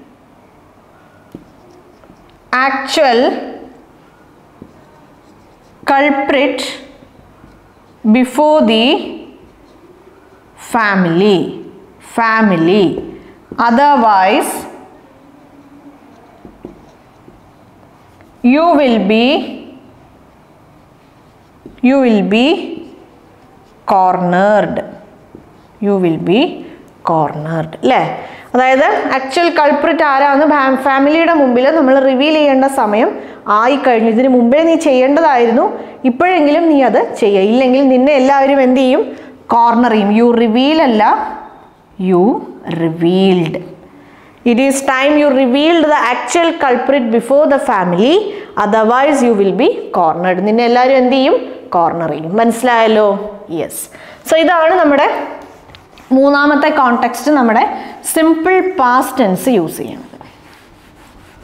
actual culprit before the family family otherwise you will be you will be cornered you will be cornered അല്ലേ അതായത് ആക്ച്വൽ കൾപ്രിറ്റ് ആരാന്ന് ഫാമിലിയുടെ മുമ്പിൽ നമ്മൾ റിവീൽ ചെയ്യേണ്ട സമയം ആയി കഴിഞ്ഞു ഇതിന് മുമ്പേ നീ ചെയ്യേണ്ടതായിരുന്നു ഇപ്പോഴെങ്കിലും നീ അത് ചെയ്യുക ഇല്ലെങ്കിൽ നിന്നെ എല്ലാവരും എന്ത് ചെയ്യും കോർണർ ചെയ്യും യു റിവീൽ അല്ല you revealed it is time you revealed the actual culprit before the family otherwise you will be cornered നിന്നെ എല്ലാവരും എന്ത് ചെയ്യും കോർണർ ചെയ്യും മനസ്സിലായല്ലോ യെസ് സോ ഇതാണ് നമ്മുടെ മൂന്നാമത്തെ കോണ്ടെക്സ്റ്റ് നമ്മുടെ സിമ്പിൾ പാസ്റ്റ് ടെൻസ് യൂസ് ചെയ്യണത്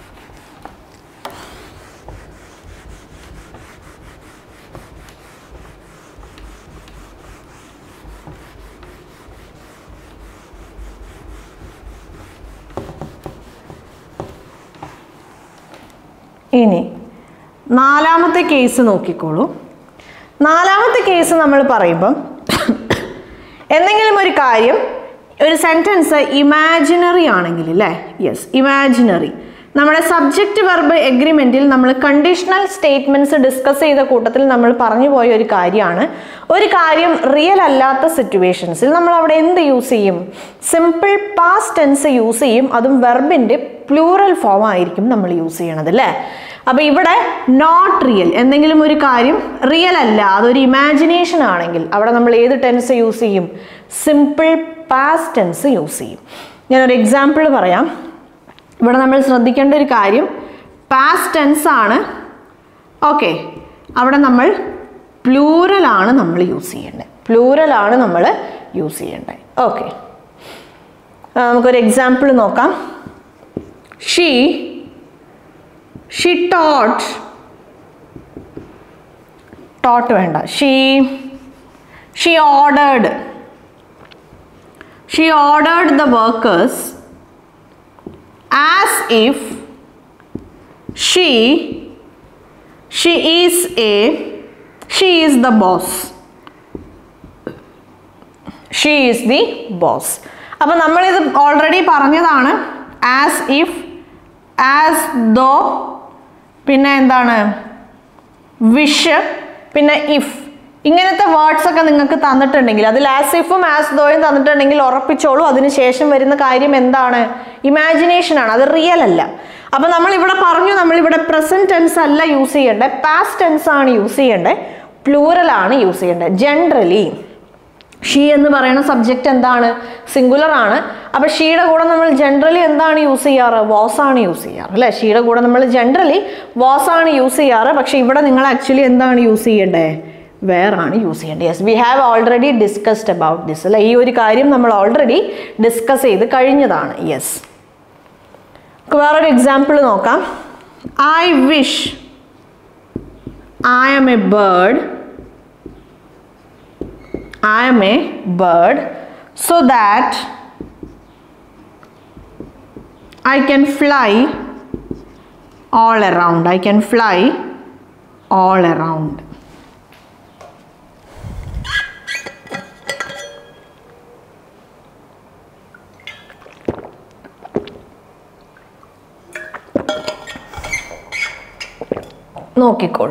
ഇനി നാലാമത്തെ കേസ് നോക്കിക്കോളൂ നാലാമത്തെ കേസ് നമ്മൾ പറയുമ്പം എന്തെങ്കിലും ഒരു കാര്യം ഒരു സെൻറ്റൻസ് ഇമാജിനറി ആണെങ്കിൽ അല്ലേ യെസ് ഇമാജിനറി നമ്മുടെ സബ്ജക്റ്റ് വെർബ് എഗ്രിമെൻറ്റിൽ നമ്മൾ കണ്ടീഷണൽ സ്റ്റേറ്റ്മെൻറ്റ്സ് ഡിസ്കസ് ചെയ്ത കൂട്ടത്തിൽ നമ്മൾ പറഞ്ഞു പോയ ഒരു കാര്യമാണ് ഒരു കാര്യം റിയൽ അല്ലാത്ത സിറ്റുവേഷൻസിൽ നമ്മൾ അവിടെ എന്ത് യൂസ് ചെയ്യും സിമ്പിൾ പാസ്റ്റ് ടെൻസ് യൂസ് ചെയ്യും അതും വെർബിൻ്റെ പ്ലൂറൽ ഫോം ആയിരിക്കും നമ്മൾ യൂസ് ചെയ്യണത് അല്ലേ അപ്പൊ ഇവിടെ നോട്ട് റിയൽ എന്തെങ്കിലും ഒരു കാര്യം റിയൽ അല്ല അതൊരു ഇമാജിനേഷൻ ആണെങ്കിൽ അവിടെ നമ്മൾ ഏത് ടെൻസ് യൂസ് ചെയ്യും സിമ്പിൾ പാസ്റ്റ് ടെൻസ് യൂസ് ചെയ്യും ഞാനൊരു എക്സാമ്പിൾ പറയാം ഇവിടെ നമ്മൾ ശ്രദ്ധിക്കേണ്ട ഒരു കാര്യം പാസ്റ്റ് ടെൻസ് ആണ് ഓക്കെ അവിടെ നമ്മൾ പ്ലൂറലാണ് നമ്മൾ യൂസ് ചെയ്യേണ്ടത് പ്ലൂറലാണ് നമ്മൾ യൂസ് ചെയ്യേണ്ടത് ഓക്കെ നമുക്കൊരു എക്സാമ്പിൾ നോക്കാം ഷീ ഷീ ടോട്ട് ടോട്ട് വേണ്ട she she ordered she ordered the workers as if she she is a she is the boss she is the boss അപ്പം നമ്മളിത് ഓൾറെഡി പറഞ്ഞതാണ് ആസ് ഇഫ് ആസ് ദോ പിന്നെ എന്താണ് wish പിന്നെ if ഇങ്ങനത്തെ words ഒക്കെ നിങ്ങൾക്ക് തന്നിട്ടുണ്ടെങ്കിൽ അതിൽ ആസ് ഇഫും ആസ് ദോയും തന്നിട്ടുണ്ടെങ്കിൽ ഉറപ്പിച്ചോളൂ അതിനുശേഷം വരുന്ന കാര്യം എന്താണ് ഇമാജിനേഷൻ ആണ് അത് റിയൽ അല്ല അപ്പം നമ്മൾ ഇവിടെ പറഞ്ഞു നമ്മൾ ഇവിടെ പ്രസന്റ് ടെൻസ് അല്ല യൂസ് ചെയ്യേണ്ടത് പാസ്റ്റ് ടെൻസ് ആണ് യൂസ് ചെയ്യേണ്ടത് പ്ലൂറൽ ആണ് യൂസ് ചെയ്യേണ്ടത് ജനറലി ഷീ എന്ന് പറയുന്ന സബ്ജക്റ്റ് എന്താണ് സിംഗുലർ ആണ് അപ്പോൾ ഷീയുടെ കൂടെ നമ്മൾ ജനറലി എന്താണ് യൂസ് ചെയ്യാറ് വാസ് ആണ് യൂസ് ചെയ്യാറ് അല്ലേ ഷീയുടെ കൂടെ നമ്മൾ ജനറലി വാസ് ആണ് യൂസ് ചെയ്യാറ് പക്ഷേ ഇവിടെ നിങ്ങൾ ആക്ച്വലി എന്താണ് യൂസ് ചെയ്യേണ്ടത് വേറാണ് യൂസ് ചെയ്യേണ്ടത് yes we have already discussed about this അല്ലേ ഈ ഒരു കാര്യം നമ്മൾ ഓൾറെഡി ഡിസ്കസ് ചെയ്ത് കഴിഞ്ഞതാണ് യെസ് വേറൊരു എക്സാമ്പിൾ നോക്കാം I wish I am a bird I am a bird so that I can fly all around. I can fly all around. നോക്കിക്കോളൂ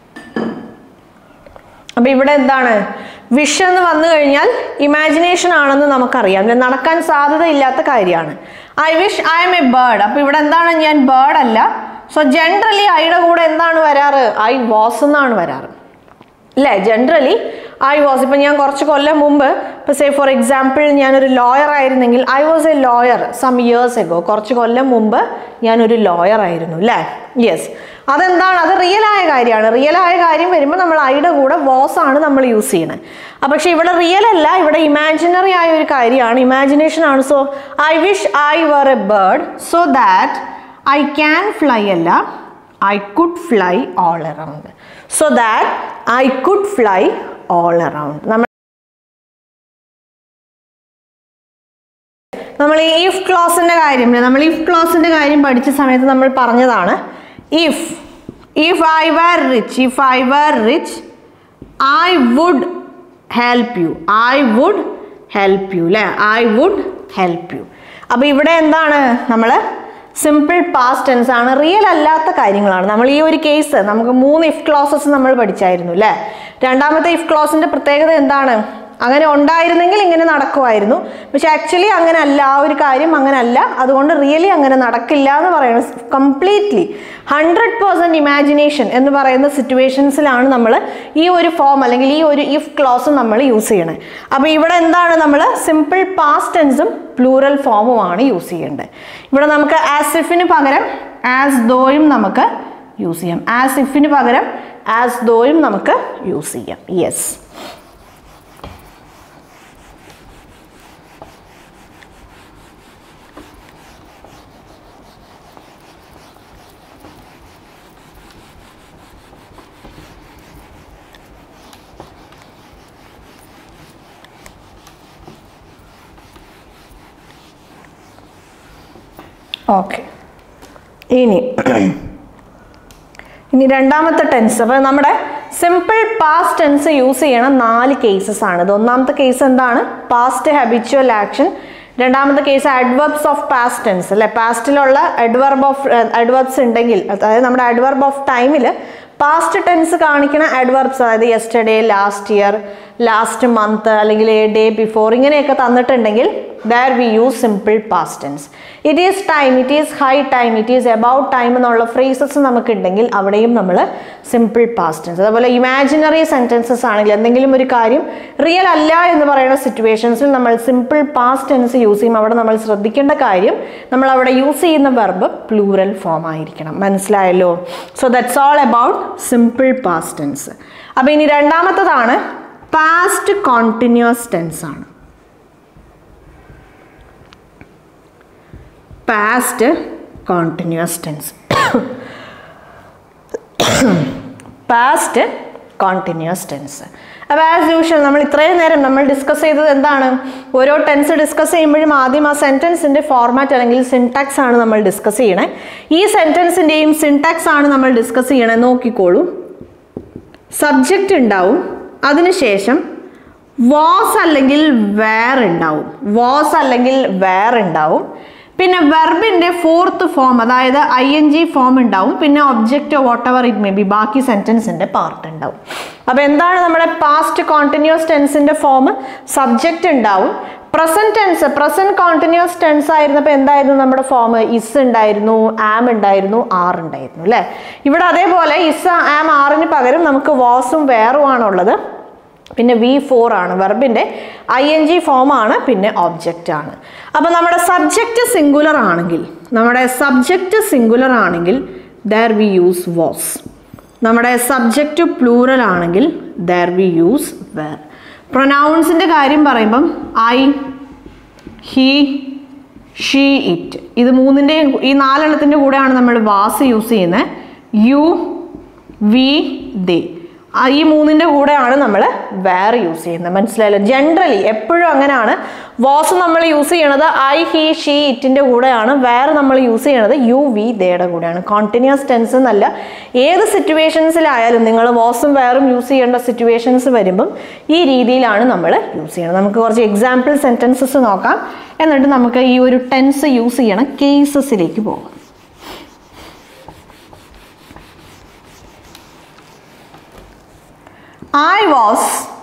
അപ്പൊ ഇവിടെ എന്താണ് വിഷ് എന്ന് വന്നു കഴിഞ്ഞാൽ ഇമാജിനേഷൻ ആണെന്ന് നമുക്കറിയാം ഇത് നടക്കാൻ സാധ്യതയില്ലാത്ത കാര്യമാണ് I wish I am a bird അപ്പൊ ഇവിടെ എന്താണ് ഞാൻ ബേർഡ് അല്ല സോ ജനറലി ഐയുടെ കൂടെ എന്താണ് വരാറ് ഐ വാസ് എന്നാണ് വരാറ് അല്ലേ ജനറലി ഐ വാസ് ഇപ്പം ഞാൻ കുറച്ച് കൊല്ലം മുമ്പ് ഇപ്പം സേ ഫോർ എക്സാമ്പിൾ ഞാനൊരു ലോയർ ആയിരുന്നെങ്കിൽ I was a lawyer some years ago കുറച്ച് കൊല്ലം മുമ്പ് ഞാനൊരു ലോയർ ആയിരുന്നു അല്ലേ യെസ് അതെന്താണ് അത് റിയൽ ആയ കാര്യമാണ് റിയൽ ആയ കാര്യം വരുമ്പോൾ നമ്മൾ ഐയുടെ കൂടെ വാസ് ആണ് നമ്മൾ യൂസ് ചെയ്യണത് ആ പക്ഷെ ഇവിടെ റിയൽ അല്ല ഇവിടെ ഇമാജിനറി ആയ ഒരു കാര്യമാണ് ഇമാജിനേഷൻ ആണ് so I wish I were a bird so that I can fly അല്ല I could fly all around so that I could fly all around നമ്മൾ നമ്മൾ ഈ ഇഫ് ക്ലോസിന്റെ കാര്യം നമ്മൾ ഇഫ് ക്ലോസിന്റെ കാര്യം പഠിച്ച സമയത്ത് നമ്മൾ പറഞ്ഞതാണ് if if I were rich if I were rich I would help you I would help you അല്ലേ ഐ വുഡ് ഹെൽപ്പ് യു അപ്പോൾ ഇവിടെ എന്താണ് നമ്മൾ സിമ്പിൾ പാസ്റ്റ് ടെൻസ് ആണ് റിയൽ അല്ലാത്ത കാര്യങ്ങളാണ് നമ്മൾ ഈ ഒരു കേസ് നമുക്ക് മൂന്ന് ഇഫ് ക്ലോസസ് നമ്മൾ പഠിച്ചായിരുന്നു അല്ലേ രണ്ടാമത്തെ ഇഫ് ക്ലോസിന്റെ പ്രത്യേകത എന്താണ് അങ്ങനെ ഉണ്ടായിരുന്നെങ്കിൽ ഇങ്ങനെ നടക്കുമായിരുന്നു പക്ഷെ ആക്ച്വലി അങ്ങനെ അല്ല ആ ഒരു കാര്യം അങ്ങനെ അല്ല അതുകൊണ്ട് റിയലി അങ്ങനെ നടക്കില്ല എന്ന് പറയുന്നത് കംപ്ലീറ്റ്ലി ഹൺഡ്രഡ് പേഴ്സൻറ്റ് ഇമാജിനേഷൻ എന്ന് പറയുന്ന സിറ്റുവേഷൻസിലാണ് നമ്മൾ ഈ ഒരു ഫോം അല്ലെങ്കിൽ ഈ ഒരു ഇഫ് ക്ലോസ് നമ്മൾ യൂസ് ചെയ്യണത് അപ്പോൾ ഇവിടെ എന്താണ് നമ്മൾ സിമ്പിൾ പാസ്റ്റ് ടെൻസും പ്ലൂറൽ ഫോമുമാണ് യൂസ് ചെയ്യേണ്ടത് ഇവിടെ നമുക്ക് ആസ് ഇഫിന് പകരം ആസ് ദോയും നമുക്ക് യൂസ് ചെയ്യാം ആസ് ഇഫിന് പകരം ആസ് ദോയും നമുക്ക് യൂസ് ചെയ്യാം യെസ് ഓക്കെ ഇനി ഇനി രണ്ടാമത്തെ ടെൻസ് അപ്പോൾ നമ്മുടെ സിമ്പിൾ പാസ്റ്റ് ടെൻസ് യൂസ് ചെയ്യണ നാല് കേസസ് ആണ് ഇത് ഒന്നാമത്തെ കേസ് എന്താണ് പാസ്റ്റ് ഹാബിച്വൽ ആക്ഷൻ രണ്ടാമത്തെ case adverbs of past tense അല്ലെ പാസ്റ്റിലുള്ള അഡ്വർബ് ഓഫ് അഡ്വർബ്സ് ഉണ്ടെങ്കിൽ അതായത് നമ്മുടെ അഡ്വർബ് ഓഫ് ടൈമിൽ പാസ്റ്റ് ടെൻസ് കാണിക്കുന്ന അഡ്വർബ്സ് അതായത് yesterday last year last month അല്ലെങ്കിൽ എ ഡേ ബിഫോർ ഇങ്ങനെയൊക്കെ തന്നിട്ടുണ്ടെങ്കിൽ there we use simple past tense it is time it is high time it is about time എന്നുള്ള ഫ്രേസസ് നമുക്കുണ്ടെങ്കിൽ അവിടെയും നമ്മൾ സിമ്പിൾ പാസ്റ്റ് ടെൻസ് അതുപോലെ ഇമാജിനറി സെൻറ്റൻസസ് ആണെങ്കിൽ എന്തെങ്കിലും ഒരു കാര്യം റിയൽ അല്ല എന്ന് പറയുന്ന സിറ്റുവേഷൻസിൽ നമ്മൾ സിമ്പിൾ പാസ്റ്റ് ടെൻസ് യൂസ് ചെയ്യും അവിടെ നമ്മൾ ശ്രദ്ധിക്കേണ്ട കാര്യം നമ്മൾ അവിടെ യൂസ് ചെയ്യുന്ന വെർബ് പ്ലൂറൽ ഫോം ആയിരിക്കണം മനസ്സിലായല്ലോ so that's all about simple past tense അപ്പോൾ ഇനി രണ്ടാമത്തതാണ് പാസ്റ്റ് കോണ്ടിന്യൂസ് ടെൻസ് ആണ് past continuous tense past continuous tense അപ്പോൾ ആസ് യൂഷ്വൽ നമ്മൾ ഇത്രയും നേരം നമ്മൾ ഡിസ്കസ് ചെയ്തത് എന്താണ് ഓരോ ടെൻസ് ഡിസ്കസ് ചെയ്യുമ്പോഴും ആദ്യം ആ സെൻറ്റൻസിൻ്റെ ഫോർമാറ്റ് അല്ലെങ്കിൽ സിൻടാക്സ് ആണ് നമ്മൾ ഡിസ്കസ് ചെയ്യണേ ഈ സെൻറ്റൻസിൻ്റെയും സിൻടാക്സ് ആണ് നമ്മൾ ഡിസ്കസ് ചെയ്യണേ നോക്കിക്കോളൂ സബ്ജക്റ്റ് ഉണ്ടാവും അതിനുശേഷം വാസ് അല്ലെങ്കിൽ വേർ ഉണ്ടാവും വാസ് അല്ലെങ്കിൽ വേർ ഉണ്ടാവും പിന്നെ വെർബിൻ്റെ ഫോർത്ത് ഫോം അതായത് ഐ എൻ ജി ഫോം ഉണ്ടാവും പിന്നെ object whatever it may be ബാക്കി സെൻറ്റൻസിൻ്റെ പാർട്ട് ഉണ്ടാവും അപ്പോൾ എന്താണ് നമ്മുടെ പാസ്റ്റ് കോണ്ടിന്യൂസ് ടെൻസിൻ്റെ ഫോം സബ്ജക്റ്റ് ഉണ്ടാവും present tense present continuous tense ആയിരുന്നപ്പോൾ എന്തായിരുന്നു നമ്മുടെ ഫോം ഇസ് ഉണ്ടായിരുന്നു ആം ഉണ്ടായിരുന്നു ആർ ഉണ്ടായിരുന്നു അല്ലേ ഇവിടെ അതേപോലെ ഇസ് ആം ആറിന് പകരം നമുക്ക് വാസും വേറും ആണുള്ളത് പിന്നെ വി ഫോർ ആണ് വെർബിൻ്റെ ഐ എൻ ജി ഫോം ആണ് പിന്നെ ഒബ്ജക്റ്റ് ആണ് അപ്പോൾ നമ്മുടെ സബ്ജക്റ്റ് സിംഗുലർ ആണെങ്കിൽ നമ്മുടെ സബ്ജക്റ്റ് സിംഗുലർ ആണെങ്കിൽ ദർ വി യൂസ് വാസ് നമ്മുടെ സബ്ജക്റ്റ് പ്ലൂറൽ ആണെങ്കിൽ ദർ വി യൂസ് വേർ പ്രൊനൗൺസിൻ്റെ കാര്യം പറയുമ്പം ഐ ഹി ഷീ ഇറ്റ് ഇത് മൂന്നിൻ്റെ ഈ നാലെണ്ണത്തിൻ്റെ കൂടെയാണ് നമ്മൾ വാസ് യൂസ് ചെയ്യുന്നത് യു വി ദേ ആ ഈ മൂന്നിൻ്റെ കൂടെയാണ് നമ്മൾ വേർ യൂസ് ചെയ്യുന്നത് മനസ്സിലായല്ലോ ജനറലി എപ്പോഴും അങ്ങനെയാണ് വാസ് നമ്മൾ യൂസ് ചെയ്യണത് ഐ ഹി ഷീ ഇറ്റിൻ്റെ കൂടെയാണ് വേർ നമ്മൾ യൂസ് ചെയ്യണത് യു വി ദേയുടെ കൂടെയാണ് കോണ്ടിന്യൂസ് ടെൻസ് എന്നല്ല ഏത് സിറ്റുവേഷൻസിലായാലും നിങ്ങൾ വാസും വേറും യൂസ് ചെയ്യേണ്ട സിറ്റുവേഷൻസ് വരുമ്പം ഈ രീതിയിലാണ് നമ്മൾ യൂസ് ചെയ്യണത് നമുക്ക് കുറച്ച് എക്സാമ്പിൾ സെൻറ്റൻസസ് നോക്കാം എന്നിട്ട് നമുക്ക് ഈ ഒരു ടെൻസ് യൂസ് ചെയ്യണ കേസസിലേക്ക് പോകാം I was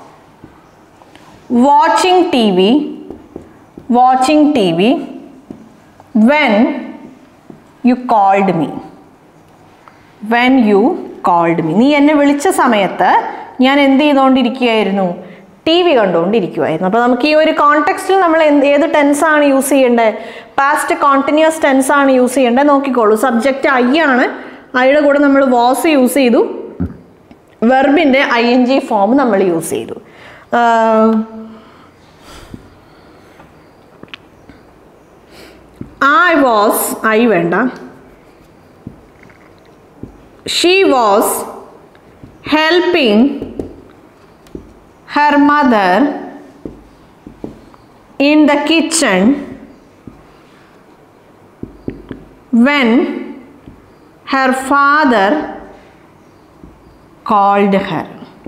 watching TV, watching TV when you called me. When you called me. നീ എന്നെ വിളിച്ച സമയത്ത് ഞാൻ എന്ത് ചെയ്തുകൊണ്ടിരിക്കുകയായിരുന്നു ടി വി കണ്ടുകൊണ്ടിരിക്കുമായിരുന്നു അപ്പോൾ നമുക്ക് ഈ ഒരു കോണ്ടെക്സ്റ്റിൽ നമ്മൾ എന്ത് ഏത് ടെൻസ് ആണ് യൂസ് ചെയ്യേണ്ടത് പാസ്റ്റ് കോണ്ടിന്യൂസ് ടെൻസ് ആണ് യൂസ് ചെയ്യേണ്ടത് നോക്കിക്കോളൂ സബ്ജക്റ്റ് ഐ ആണ് ഐയുടെ കൂടെ നമ്മൾ വാസ് യൂസ് ചെയ്തു വെർബിൻ്റെ ഐ എൻ ജി ഫോം നമ്മൾ യൂസ് ചെയ്തു ഐ വാസ് ഐ വേണ്ട she was helping her mother in the kitchen when her father called her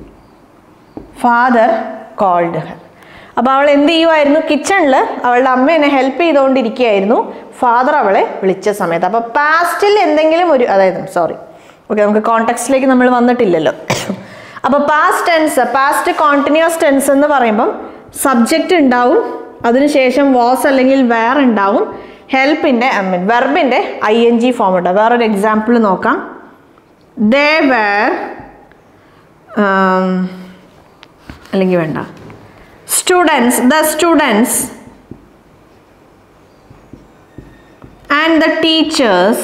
father called her അപ്പോൾ അവൾ എന്ത് ചെയ്യുമായിരുന്നു കിച്ചണിൽ അവളുടെ അമ്മ എന്നെ ഹെൽപ്പ് ചെയ്തുകൊണ്ടിരിക്കുകയായിരുന്നു ഫാദർ അവളെ വിളിച്ച സമയത്ത് അപ്പോൾ പാസ്റ്റിൽ എന്തെങ്കിലും ഒരു അതായത് സോറി ഓക്കെ നമുക്ക് കോണ്ടെക്സ്റ്റിലേക്ക് നമ്മൾ വന്നിട്ടില്ലല്ലോ അപ്പോൾ past tense past continuous tense എന്ന് പറയുമ്പം സബ്ജക്റ്റ് ഉണ്ടാവും അതിനുശേഷം വാസ് അല്ലെങ്കിൽ വേർ ഉണ്ടാവും ഹെൽപ്പിൻ്റെ ഐ മീൻ വെർബിൻ്റെ ഐ എൻ ജി ഫോം ഉണ്ട് വേറൊരു എക്സാമ്പിൾ നോക്കാം ദേ വേർ അല്ലെങ്കിൽ വേണ്ട students the students and the teachers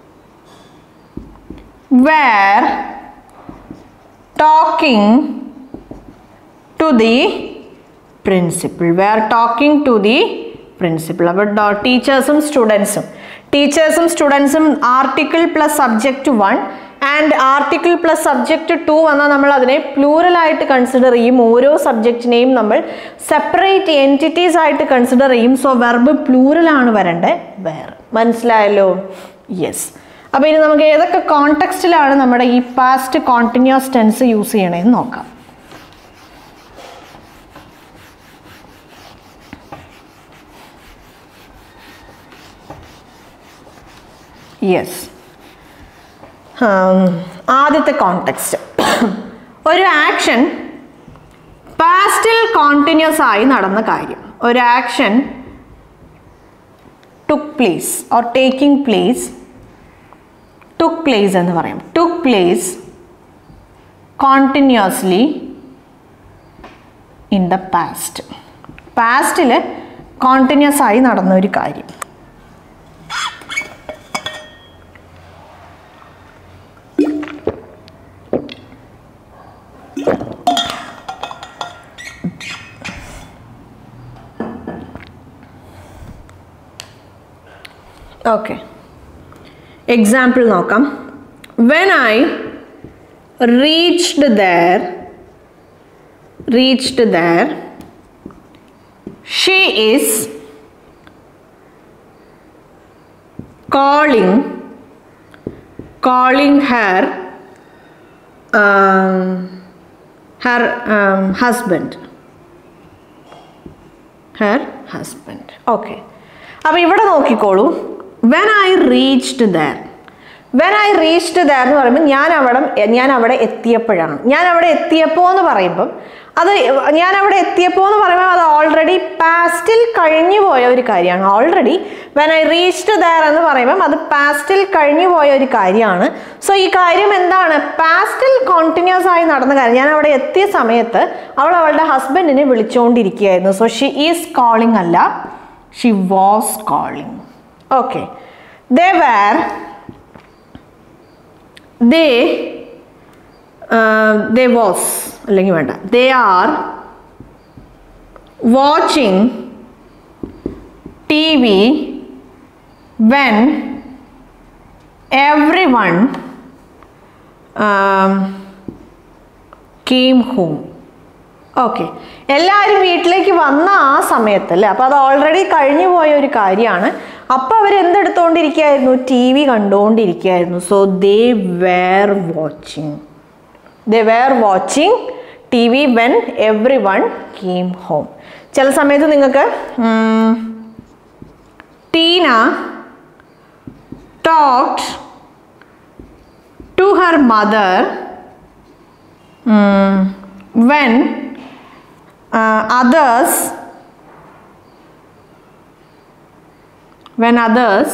were talking to the principal were talking to the principal അപ്പോൾ ടീച്ചേഴ്സും സ്റ്റുഡൻസും ടീച്ചേഴ്സും സ്റ്റുഡൻസും article plus subject one and article plus subject two വന്നാൽ നമ്മൾ അതിനെ പ്ലൂറലായിട്ട് കൺസിഡർ ചെയ്യും ഓരോ സബ്ജക്റ്റിനെയും നമ്മൾ സെപ്പറേറ്റ് എൻറ്റിറ്റീസ് ആയിട്ട് കൺസിഡർ ചെയ്യും സോ വെർബ് പ്ലൂറലാണ് വരണ്ടേ വേർ മനസ്സിലായല്ലോ യെസ് അപ്പോൾ ഇനി നമുക്ക് ഏതൊക്കെ കോണ്ടെക്സ്റ്റിലാണ് നമ്മുടെ ഈ പാസ്റ്റ് കോണ്ടിന്യൂസ് ടെൻസ് യൂസ് ചെയ്യണേന്ന് നോക്കാം യെസ് ആദ്യത്തെ കോണ്ടെക്സ്റ്റ് ഒരു ആക്ഷൻ പാസ്റ്റിൽ കോണ്ടിന്യൂസ് ആയി നടന്ന കാര്യം ഒരു action took place or taking place took place എന്ന് പറയാം took place continuously in the past പാസ്റ്റിൽ കോണ്ടിന്യൂസ് ആയി നടന്ന ഒരു കാര്യം ഓക്കെ എക്സാമ്പിൾ നോക്കാം when I reached there reached there she is calling calling her um, her um, husband her husband okay അപ്പോൾ ഇവിടെ നോക്കിക്കോളൂ when I reached there when I reached there എന്ന് പറയുമ്പോൾ ഞാൻ അവിടെ ഞാൻ അവിടെ എത്തിയപ്പോഴാണ് ഞാൻ അവിടെ എത്തിയപ്പോൾ എന്ന് പറയുമ്പം അത് ഞാൻ അവിടെ എത്തിയപ്പോൾ എന്ന് പറയുമ്പോൾ അത് ഓൾറെഡി പാസ്റ്റിൽ കഴിഞ്ഞു പോയ ഒരു കാര്യമാണ് already when I reached there എന്ന് പറയുമ്പം അത് പാസ്റ്റിൽ കഴിഞ്ഞു പോയ ഒരു കാര്യമാണ് സോ ഈ കാര്യം എന്താണ് പാസ്റ്റിൽ കോണ്ടിന്യൂസ് ആയി നടന്ന കാര്യം ഞാൻ അവിടെ എത്തിയ സമയത്ത് അവൾ അവളുടെ ഹസ്ബൻഡിനെ വിളിച്ചുകൊണ്ടിരിക്കുകയായിരുന്നു സോ ഷി ഈസ് കോളിംഗ് അല്ല she was calling okay they were they they was അല്ലെങ്കിൽ വേണ്ട they are watching T V when everyone came home okay എല്ലാവരും വീട്ടിലേക്ക് വന്ന ആ സമയത്ത് അല്ലേ അപ്പോൾ അത് ഓൾറെഡി കഴിഞ്ഞു പോയ ഒരു കാര്യമാണ് അപ്പോൾ അവർ എന്തെടുത്തുകൊണ്ടിരിക്കുകയായിരുന്നു ടി വി കണ്ടുകൊണ്ടിരിക്കുകയായിരുന്നു so they were watching they were watching T V when everyone came home ചില സമയത്ത് നിങ്ങൾക്ക് Tina talked to her mother when others when others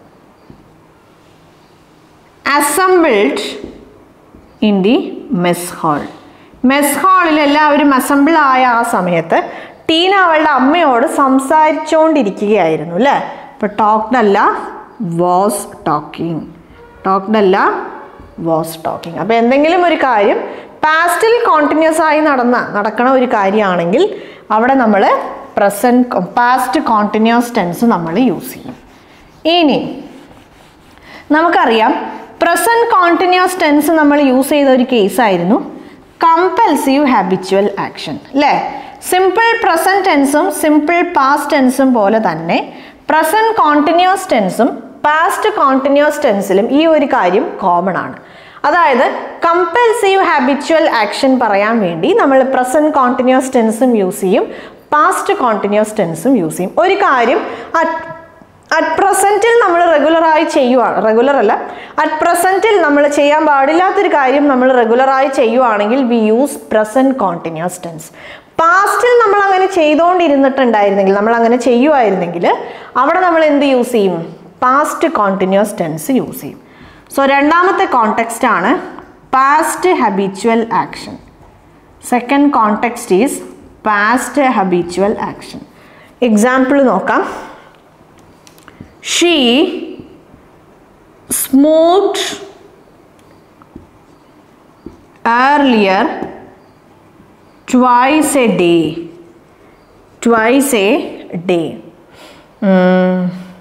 assembled in the mess hall mess ഹാളിൽ എല്ലാവരും assemble ആയ ആ സമയത്ത് ടീന അവളുടെ അമ്മയോട് സംസാരിച്ചുകൊണ്ടിരിക്കുകയായിരുന്നു അല്ലേ ഇപ്പൊ ടോക്ഡ് അല്ല വാസ് ടോക്കിംഗ് ടോക്ഡ് അല്ല വാസ് ടോക്കിംഗ് അപ്പോൾ എന്തെങ്കിലും ഒരു കാര്യം പാസ്റ്റിൽ കോണ്ടിന്യൂസ് ആയി നടന്ന നടക്കണ ഒരു കാര്യമാണെങ്കിൽ അവിടെ നമ്മൾ പ്രസൻറ്റ് പാസ്റ്റ് കോണ്ടിന്യൂസ് ടെൻസ് നമ്മൾ യൂസ് ചെയ്യും ഇനി നമുക്കറിയാം പ്രസൻറ്റ് കോണ്ടിന്യൂസ് ടെൻസ് നമ്മൾ യൂസ് ചെയ്ത ഒരു കേസായിരുന്നു കമ്പൽസീവ് ഹാബിച്വൽ ആക്ഷൻ അല്ലേ സിമ്പിൾ പ്രസൻറ്റ് ടെൻസും സിമ്പിൾ പാസ്റ്റ് ടെൻസും പോലെ തന്നെ പ്രസൻറ്റ് കോണ്ടിന്യൂസ് ടെൻസും പാസ്റ്റ് കോണ്ടിന്യൂസ് ടെൻസിലും ഈ ഒരു കാര്യം കോമൺ ആണ് അതായത് കമ്പൽസീവ് ഹാബിച്വൽ ആക്ഷൻ പറയാൻ വേണ്ടി നമ്മൾ പ്രസൻറ്റ് കോണ്ടിന്യൂസ് ടെൻസും യൂസ് ചെയ്യും പാസ്റ്റ് കോണ്ടിന്യൂസ് ടെൻസും യൂസ് ചെയ്യും ഒരു കാര്യം അറ്റ് പ്രസൻറ്റിൽ നമ്മൾ റെഗുലറായി ചെയ്യുവാണ് റെഗുലർ അല്ല അറ്റ് പ്രസൻറ്റിൽ നമ്മൾ ചെയ്യാൻ പാടില്ലാത്തൊരു കാര്യം നമ്മൾ റെഗുലറായി ചെയ്യുവാണെങ്കിൽ we use present continuous tense പാസ്റ്റിൽ നമ്മൾ അങ്ങനെ ചെയ്തുകൊണ്ടിരുന്നിട്ടുണ്ടായിരുന്നെങ്കിൽ നമ്മൾ അങ്ങനെ ചെയ്യുമായിരുന്നെങ്കിൽ അവിടെ നമ്മൾ എന്ത് യൂസ് ചെയ്യും പാസ്റ്റ് കോണ്ടിന്യൂസ് ടെൻസ് യൂസ് ചെയ്യും സോ രണ്ടാമത്തെ കോണ്ടെക്സ്റ്റ് ആണ് past habitual action second context is past habitual action example നോക്കാം she smoked earlier twice a day twice a day mm.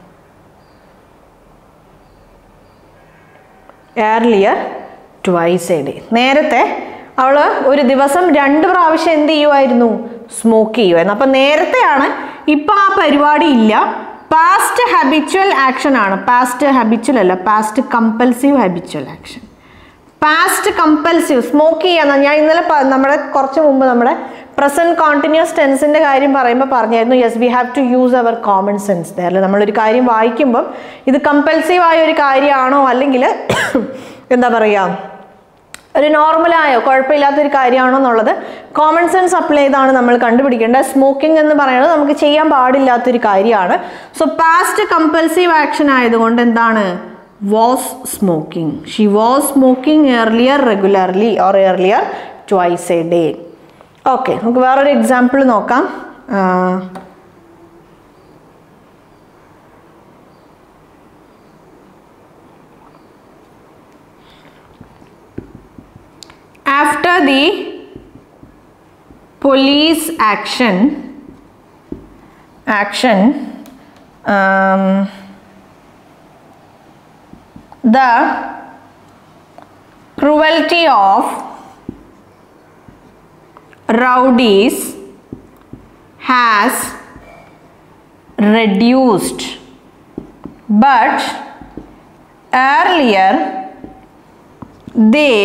earlier twice a day നേരത്തെ അവൾ ഒരു ദിവസം രണ്ട് പ്രാവശ്യം എന്ത് ചെയ്യുമായിരുന്നു സ്മോക്ക് ചെയ്യുമായിരുന്നു അപ്പം നേരത്തെയാണ് ഇപ്പം ആ പരിപാടി ഇല്ല പാസ്റ്റ് ഹാബിച്വൽ ആക്ഷൻ ആണ് പാസ്റ്റ് ഹാബിച്വൽ അല്ല past compulsive habitual action past compulsive smoke ചെയ്യാന്ന് ഞാൻ ഇന്നലെ പ- നമ്മുടെ കുറച്ച് മുമ്പ് നമ്മുടെ പ്രസന്റ് കോണ്ടിന്യൂസ് ടെൻസിന്റെ കാര്യം പറയുമ്പോൾ പറഞ്ഞായിരുന്നു yes we have to use our common sense അല്ലെ നമ്മളൊരു കാര്യം വായിക്കുമ്പം ഇത് കമ്പൽസീവ് ആയ ഒരു കാര്യമാണോ അല്ലെങ്കിൽ എന്താ പറയുക ഒരു നോർമലായോ കുഴപ്പമില്ലാത്തൊരു കാര്യമാണോ എന്നുള്ളത് കോമൺ സെൻസ് അപ്ലൈ ചെയ്താണ് നമ്മൾ കണ്ടുപിടിക്കേണ്ടത് സ്മോക്കിംഗ് എന്ന് പറയുന്നത് നമുക്ക് ചെയ്യാൻ പാടില്ലാത്തൊരു കാര്യമാണ് സോ പാസ്റ്റ് കമ്പൽസീവ് ആക്ഷൻ ആയതുകൊണ്ട് എന്താണ് was smoking she was smoking earlier regularly or earlier twice a day okay നമുക്ക് വേറൊരു എക്സാമ്പിൾ നോക്കാം ആ, after the police action action um, the cruelty of rowdies has reduced but earlier they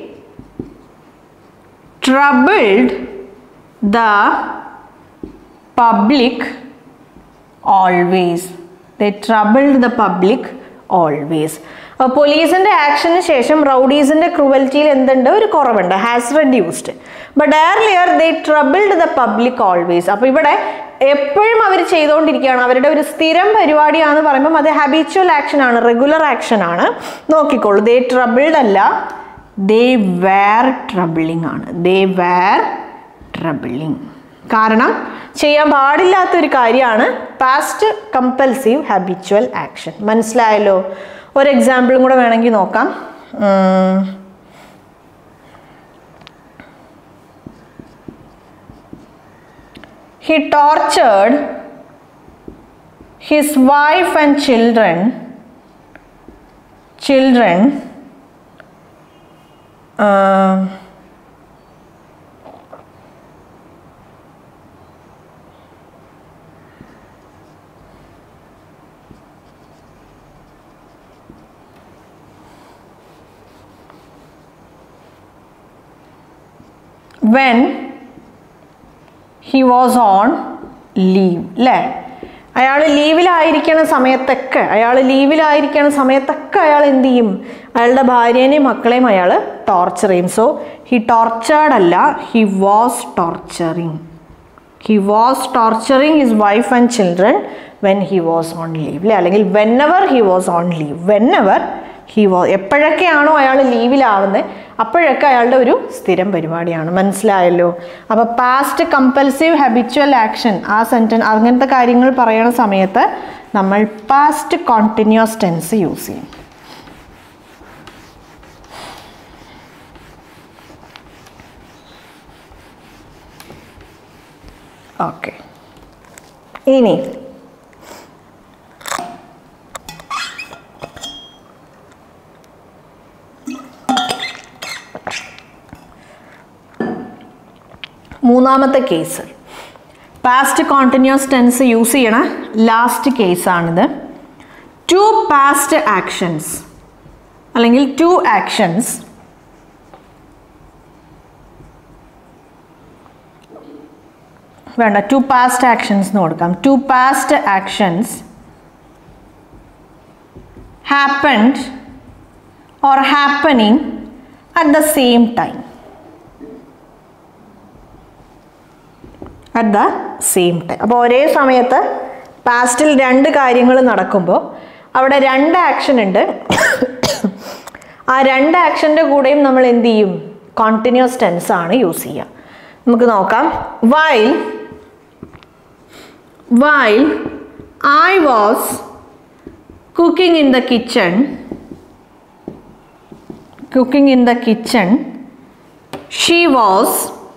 troubled the public always they troubled the public always അപ്പോൾ പോലീസിന്റെ action ശേഷം റൗഡീസിന്റെ ക്രൂവൽറ്റിയിൽ എന്തുണ്ട് ഒരു കുറവുണ്ട് has reduced but earlier they troubled the public always അപ്പോൾ ഇവിടെ എപ്പോഴും അവർ ചെയ്തുകൊണ്ടിരിക്കുകയാണ് അവരുടെ ഒരു സ്ഥിരം പരിപാടിയാണെന്ന് പറയുമ്പോൾ അത് ഹാബിച്വൽ ആക്ഷൻ ആണ് റെഗുലർ ആക്ഷൻ ആണ് നോക്കിക്കോളൂ ദേ ട്രബിൾഡ് അല്ല ദേ വേർ ട്രബിളിംഗ് ആണ് ദേ വേർ ട്രബിളിംഗ് കാരണം ചെയ്യാൻ പാടില്ലാത്തൊരു കാര്യമാണ് പാസ്റ്റ് കമ്പൽസീവ് ഹാബിച്വൽ ആക്ഷൻ മനസ്സിലായല്ലോ ഒരു എക്സാമ്പിളും കൂടെ വേണമെങ്കിൽ നോക്കാം ഉം. He tortured his wife and children children uh, when he was on leave അല്ലേ അയാൾ ലീവിലായിരിക്കണ സമയത്തൊക്കെ അയാൾ ലീവിലായിരിക്കണ സമയത്തൊക്കെ അയാൾ എന്ത് ചെയ്യും അയാളുടെ ഭാര്യേനെയും മക്കളെയും അയാൾ ടോർച്ചർ ചെയ്യും സോ ഹി ടോർച്ചേർഡ് അല്ല he was torturing he was torturing his wife and children when he was on leave അല്ലേ അല്ലെങ്കിൽ whenever he was on leave whenever he was എപ്പോഴൊക്കെയാണോ അയാൾ ലീവിലാവുന്നത് അപ്പോഴൊക്കെ അയാളുടെ ഒരു സ്ഥിരം പരിപാടിയാണ് മനസ്സിലായല്ലോ അപ്പോൾ പാസ്റ്റ് കമ്പൽസീവ് ഹാബിച്വൽ ആക്ഷൻ ആ സെൻറ്റൻ അങ്ങനത്തെ കാര്യങ്ങൾ പറയണ സമയത്ത് നമ്മൾ പാസ്റ്റ് കോണ്ടിന്യൂസ് ടെൻസ് യൂസ് ചെയ്യും ഓക്കെ ഇനി മൂന്നാമത്തെ case past continuous tense use ചെയ്യണ ലാസ്റ്റ് കേസാണിത് ടു പാസ്റ്റ് ആക്ഷൻസ് അല്ലെങ്കിൽ ടു ആക്ഷൻസ് വേണ്ട ടു പാസ്റ്റ് ആക്ഷൻസ് എന്ന് കൊടുക്കാം two past actions happened or happening at the same time at the same time അപ്പോൾ ഒരേ സമയത്ത് പാസ്റ്റിൽ രണ്ട് കാര്യങ്ങൾ നടക്കുമ്പോൾ അവിടെ രണ്ട് ആക്ഷൻ ഉണ്ട് ആ രണ്ട് ആക്ഷൻ്റെ കൂടെയും നമ്മൾ എന്ത് ചെയ്യും കോണ്ടിന്യൂസ് ടെൻസ് ആണ് യൂസ് ചെയ്യുക നമുക്ക് നോക്കാം while while I was cooking in the kitchen cooking in the kitchen she was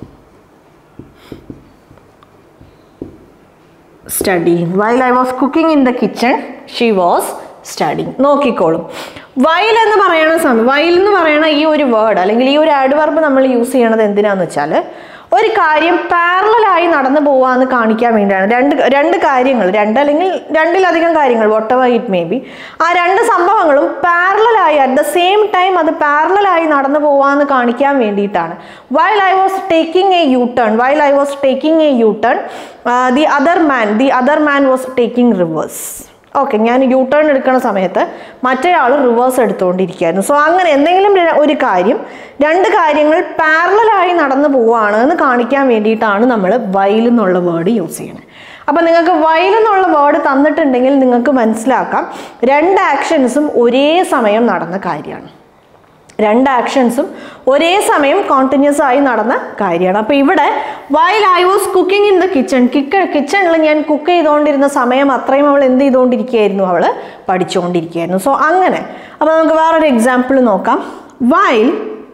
studying while I was cooking in the kitchen she was studying നോക്കിക്കോളും വൈൽ എന്ന് പറയണ സമയം വൈൽ എന്ന് പറയണ ഈ ഒരു വേർഡ് അല്ലെങ്കിൽ ഈ ഒരു ആഡ് വർബ് നമ്മൾ യൂസ് ചെയ്യണത് എന്തിനാന്ന് വെച്ചാൽ ഒരു കാര്യം പാരലായി നടന്നു പോവാന്ന് കാണിക്കാൻ വേണ്ടിയാണ് രണ്ട് രണ്ട് കാര്യങ്ങൾ രണ്ട് അല്ലെങ്കിൽ രണ്ടിലധികം കാര്യങ്ങൾ whatever it may be ആ രണ്ട് സംഭവങ്ങളും പാരലായി അറ്റ് ദ സെയിം ടൈം അത് പാരലായി നടന്നു പോവാന്ന് കാണിക്കാൻ വേണ്ടിയിട്ടാണ് while I was taking a U turn while I was taking a U turn the other man the other man was taking reverse okay ഞാൻ യു ടേൺ എടുക്കുന്ന സമയത്ത് മറ്റേയാൾ റിവേഴ്സ് എടുത്തുകൊണ്ടിരിക്കുകയായിരുന്നു സോ അങ്ങനെ എന്തെങ്കിലും ര- ഒരു കാര്യം രണ്ട് കാര്യങ്ങൾ പാരലായി നടന്നു പോവുകയാണ് എന്ന് കാണിക്കാൻ വേണ്ടിയിട്ടാണ് നമ്മൾ വൈൽ എന്നുള്ള വേർഡ് യൂസ് ചെയ്യുന്നത് അപ്പം നിങ്ങൾക്ക് വൈൽ എന്നുള്ള വേർഡ് തന്നിട്ടുണ്ടെങ്കിൽ നിങ്ങൾക്ക് മനസ്സിലാക്കാം രണ്ട് ആക്ഷൻസും ഒരേ സമയം നടന്ന കാര്യമാണ് രണ്ട് ആക്ഷൻസും ഒരേ സമയം കോണ്ടിന്യൂസ് ആയി നടന്ന കാര്യമാണ് അപ്പോൾ ഇവിടെ while I was cooking in the kitchen കിക്ക കിച്ചണിൽ ഞാൻ കുക്ക് ചെയ്തുകൊണ്ടിരുന്ന സമയം അത്രയും അവൾ എന്ത് ചെയ്തുകൊണ്ടിരിക്കുകയായിരുന്നു അവൾ പഠിച്ചുകൊണ്ടിരിക്കുകയായിരുന്നു സോ അങ്ങനെ അപ്പോൾ നമുക്ക് വേറൊരു എക്സാമ്പിൾ നോക്കാം while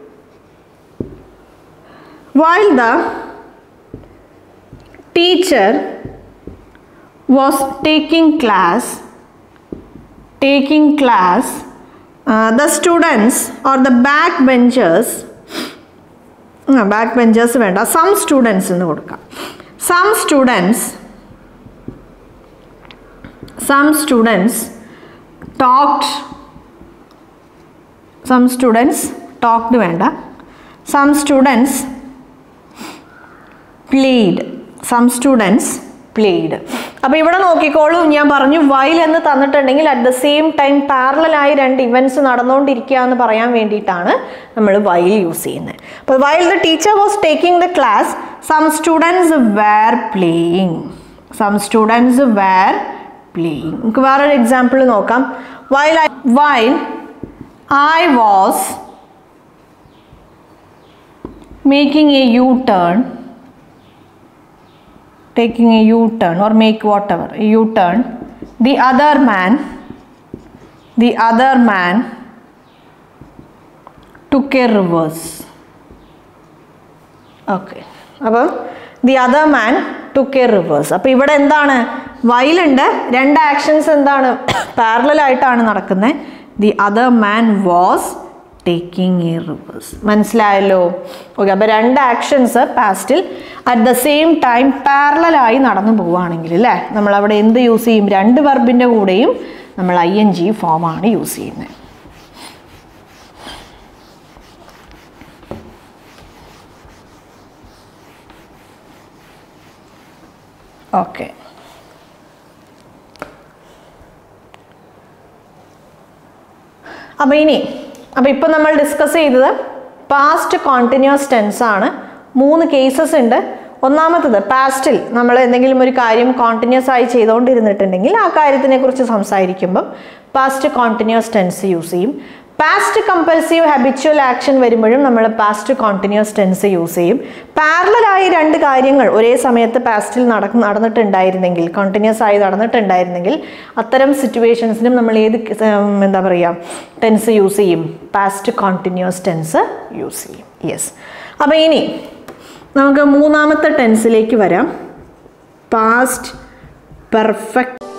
while the teacher was taking class taking class, uh, the students or the back benchers, back benchers വേണ്ട സം സ്റ്റുഡൻസ് എന്ന് കൊടുക്കാം some students some students talked some students talked വേണ്ട some students played some students played അപ്പോൾ ഇവിടെ നോക്കിക്കോളൂ ഞാൻ പറഞ്ഞു while എന്ന് തന്നിട്ടുണ്ടെങ്കിൽ അറ്റ് ദ സെയിം ടൈം പാരലായി രണ്ട് ഇവൻറ്റ്സ് നടന്നുകൊണ്ടിരിക്കുക എന്ന് പറയാൻ വേണ്ടിയിട്ടാണ് നമ്മൾ വൈൽ യൂസ് ചെയ്യുന്നത് അപ്പോൾ while the teacher was taking the class some students were playing some students were playing നമുക്ക് വേറൊരു എക്സാമ്പിൾ നോക്കാം while I while I was making a U turn taking a U-turn or make whatever a U-turn the other man the other man took a reverse okay അപ്പം the other man took a reverse അപ്പോൾ ഇവിടെ എന്താണ് വയലുണ്ട് രണ്ട് actions എന്താണ് parallel ആയിട്ടാണ് നടക്കുന്നത് the other man was taking a reverse മനസ്സിലായല്ലോ okay അപ്പോൾ രണ്ട് ആക്ഷൻസ് പാസ്റ്റിൽ അറ്റ് ദ സെയിം ടൈം പാരലായി നടന്നു പോവുകയാണെങ്കിൽ അല്ലേ നമ്മൾ അവിടെ എന്ത് യൂസ് ചെയ്യും രണ്ട് വെർബിൻ്റെ കൂടെയും നമ്മൾ ഐ എൻ ജി ഫോമാണ് യൂസ് ചെയ്യുന്നത് ഓക്കെ അപ്പോൾ ഇനി അപ്പോൾ ഇപ്പം നമ്മൾ ഡിസ്കസ് ചെയ്തത് പാസ്റ്റ് കോണ്ടിന്യൂസ് ടെൻസ് ആണ് മൂന്ന് കേസസ് ഉണ്ട് ഒന്നാമത്തത് പാസ്റ്റിൽ നമ്മൾ എന്തെങ്കിലും ഒരു കാര്യം കോണ്ടിന്യൂസ് ആയി ചെയ്തുകൊണ്ടിരുന്നിട്ടുണ്ടെങ്കിൽ ആ കാര്യത്തിനെ കുറിച്ച് സംസാരിക്കുമ്പം പാസ്റ്റ് കോണ്ടിന്യൂസ് ടെൻസ് യൂസ് ചെയ്യും പാസ്റ്റ് കമ്പൽസീവ് ഹാബിച്വൽ ആക്ഷൻ വരുമ്പോഴും നമ്മൾ പാസ്റ്റ് കോണ്ടിന്യൂസ് ടെൻസ് യൂസ് ചെയ്യും പാരലായി രണ്ട് കാര്യങ്ങൾ ഒരേ സമയത്ത് പാസ്റ്റിൽ നട നടന്നിട്ടുണ്ടായിരുന്നെങ്കിൽ കോണ്ടിന്യൂസ് ആയി നടന്നിട്ടുണ്ടായിരുന്നെങ്കിൽ അത്തരം സിറ്റുവേഷൻസിനും നമ്മൾ ഏത് ഉം, എന്താ പറയുക ടെൻസ് യൂസ് ചെയ്യും പാസ്റ്റ് കോണ്ടിന്യൂസ് ടെൻസ് യൂസ് ചെയ്യും യെസ് അപ്പോൾ ഇനി നമുക്ക് മൂന്നാമത്തെ ടെൻസിലേക്ക് വരാം പാസ്റ്റ് പെർഫെക്റ്റ്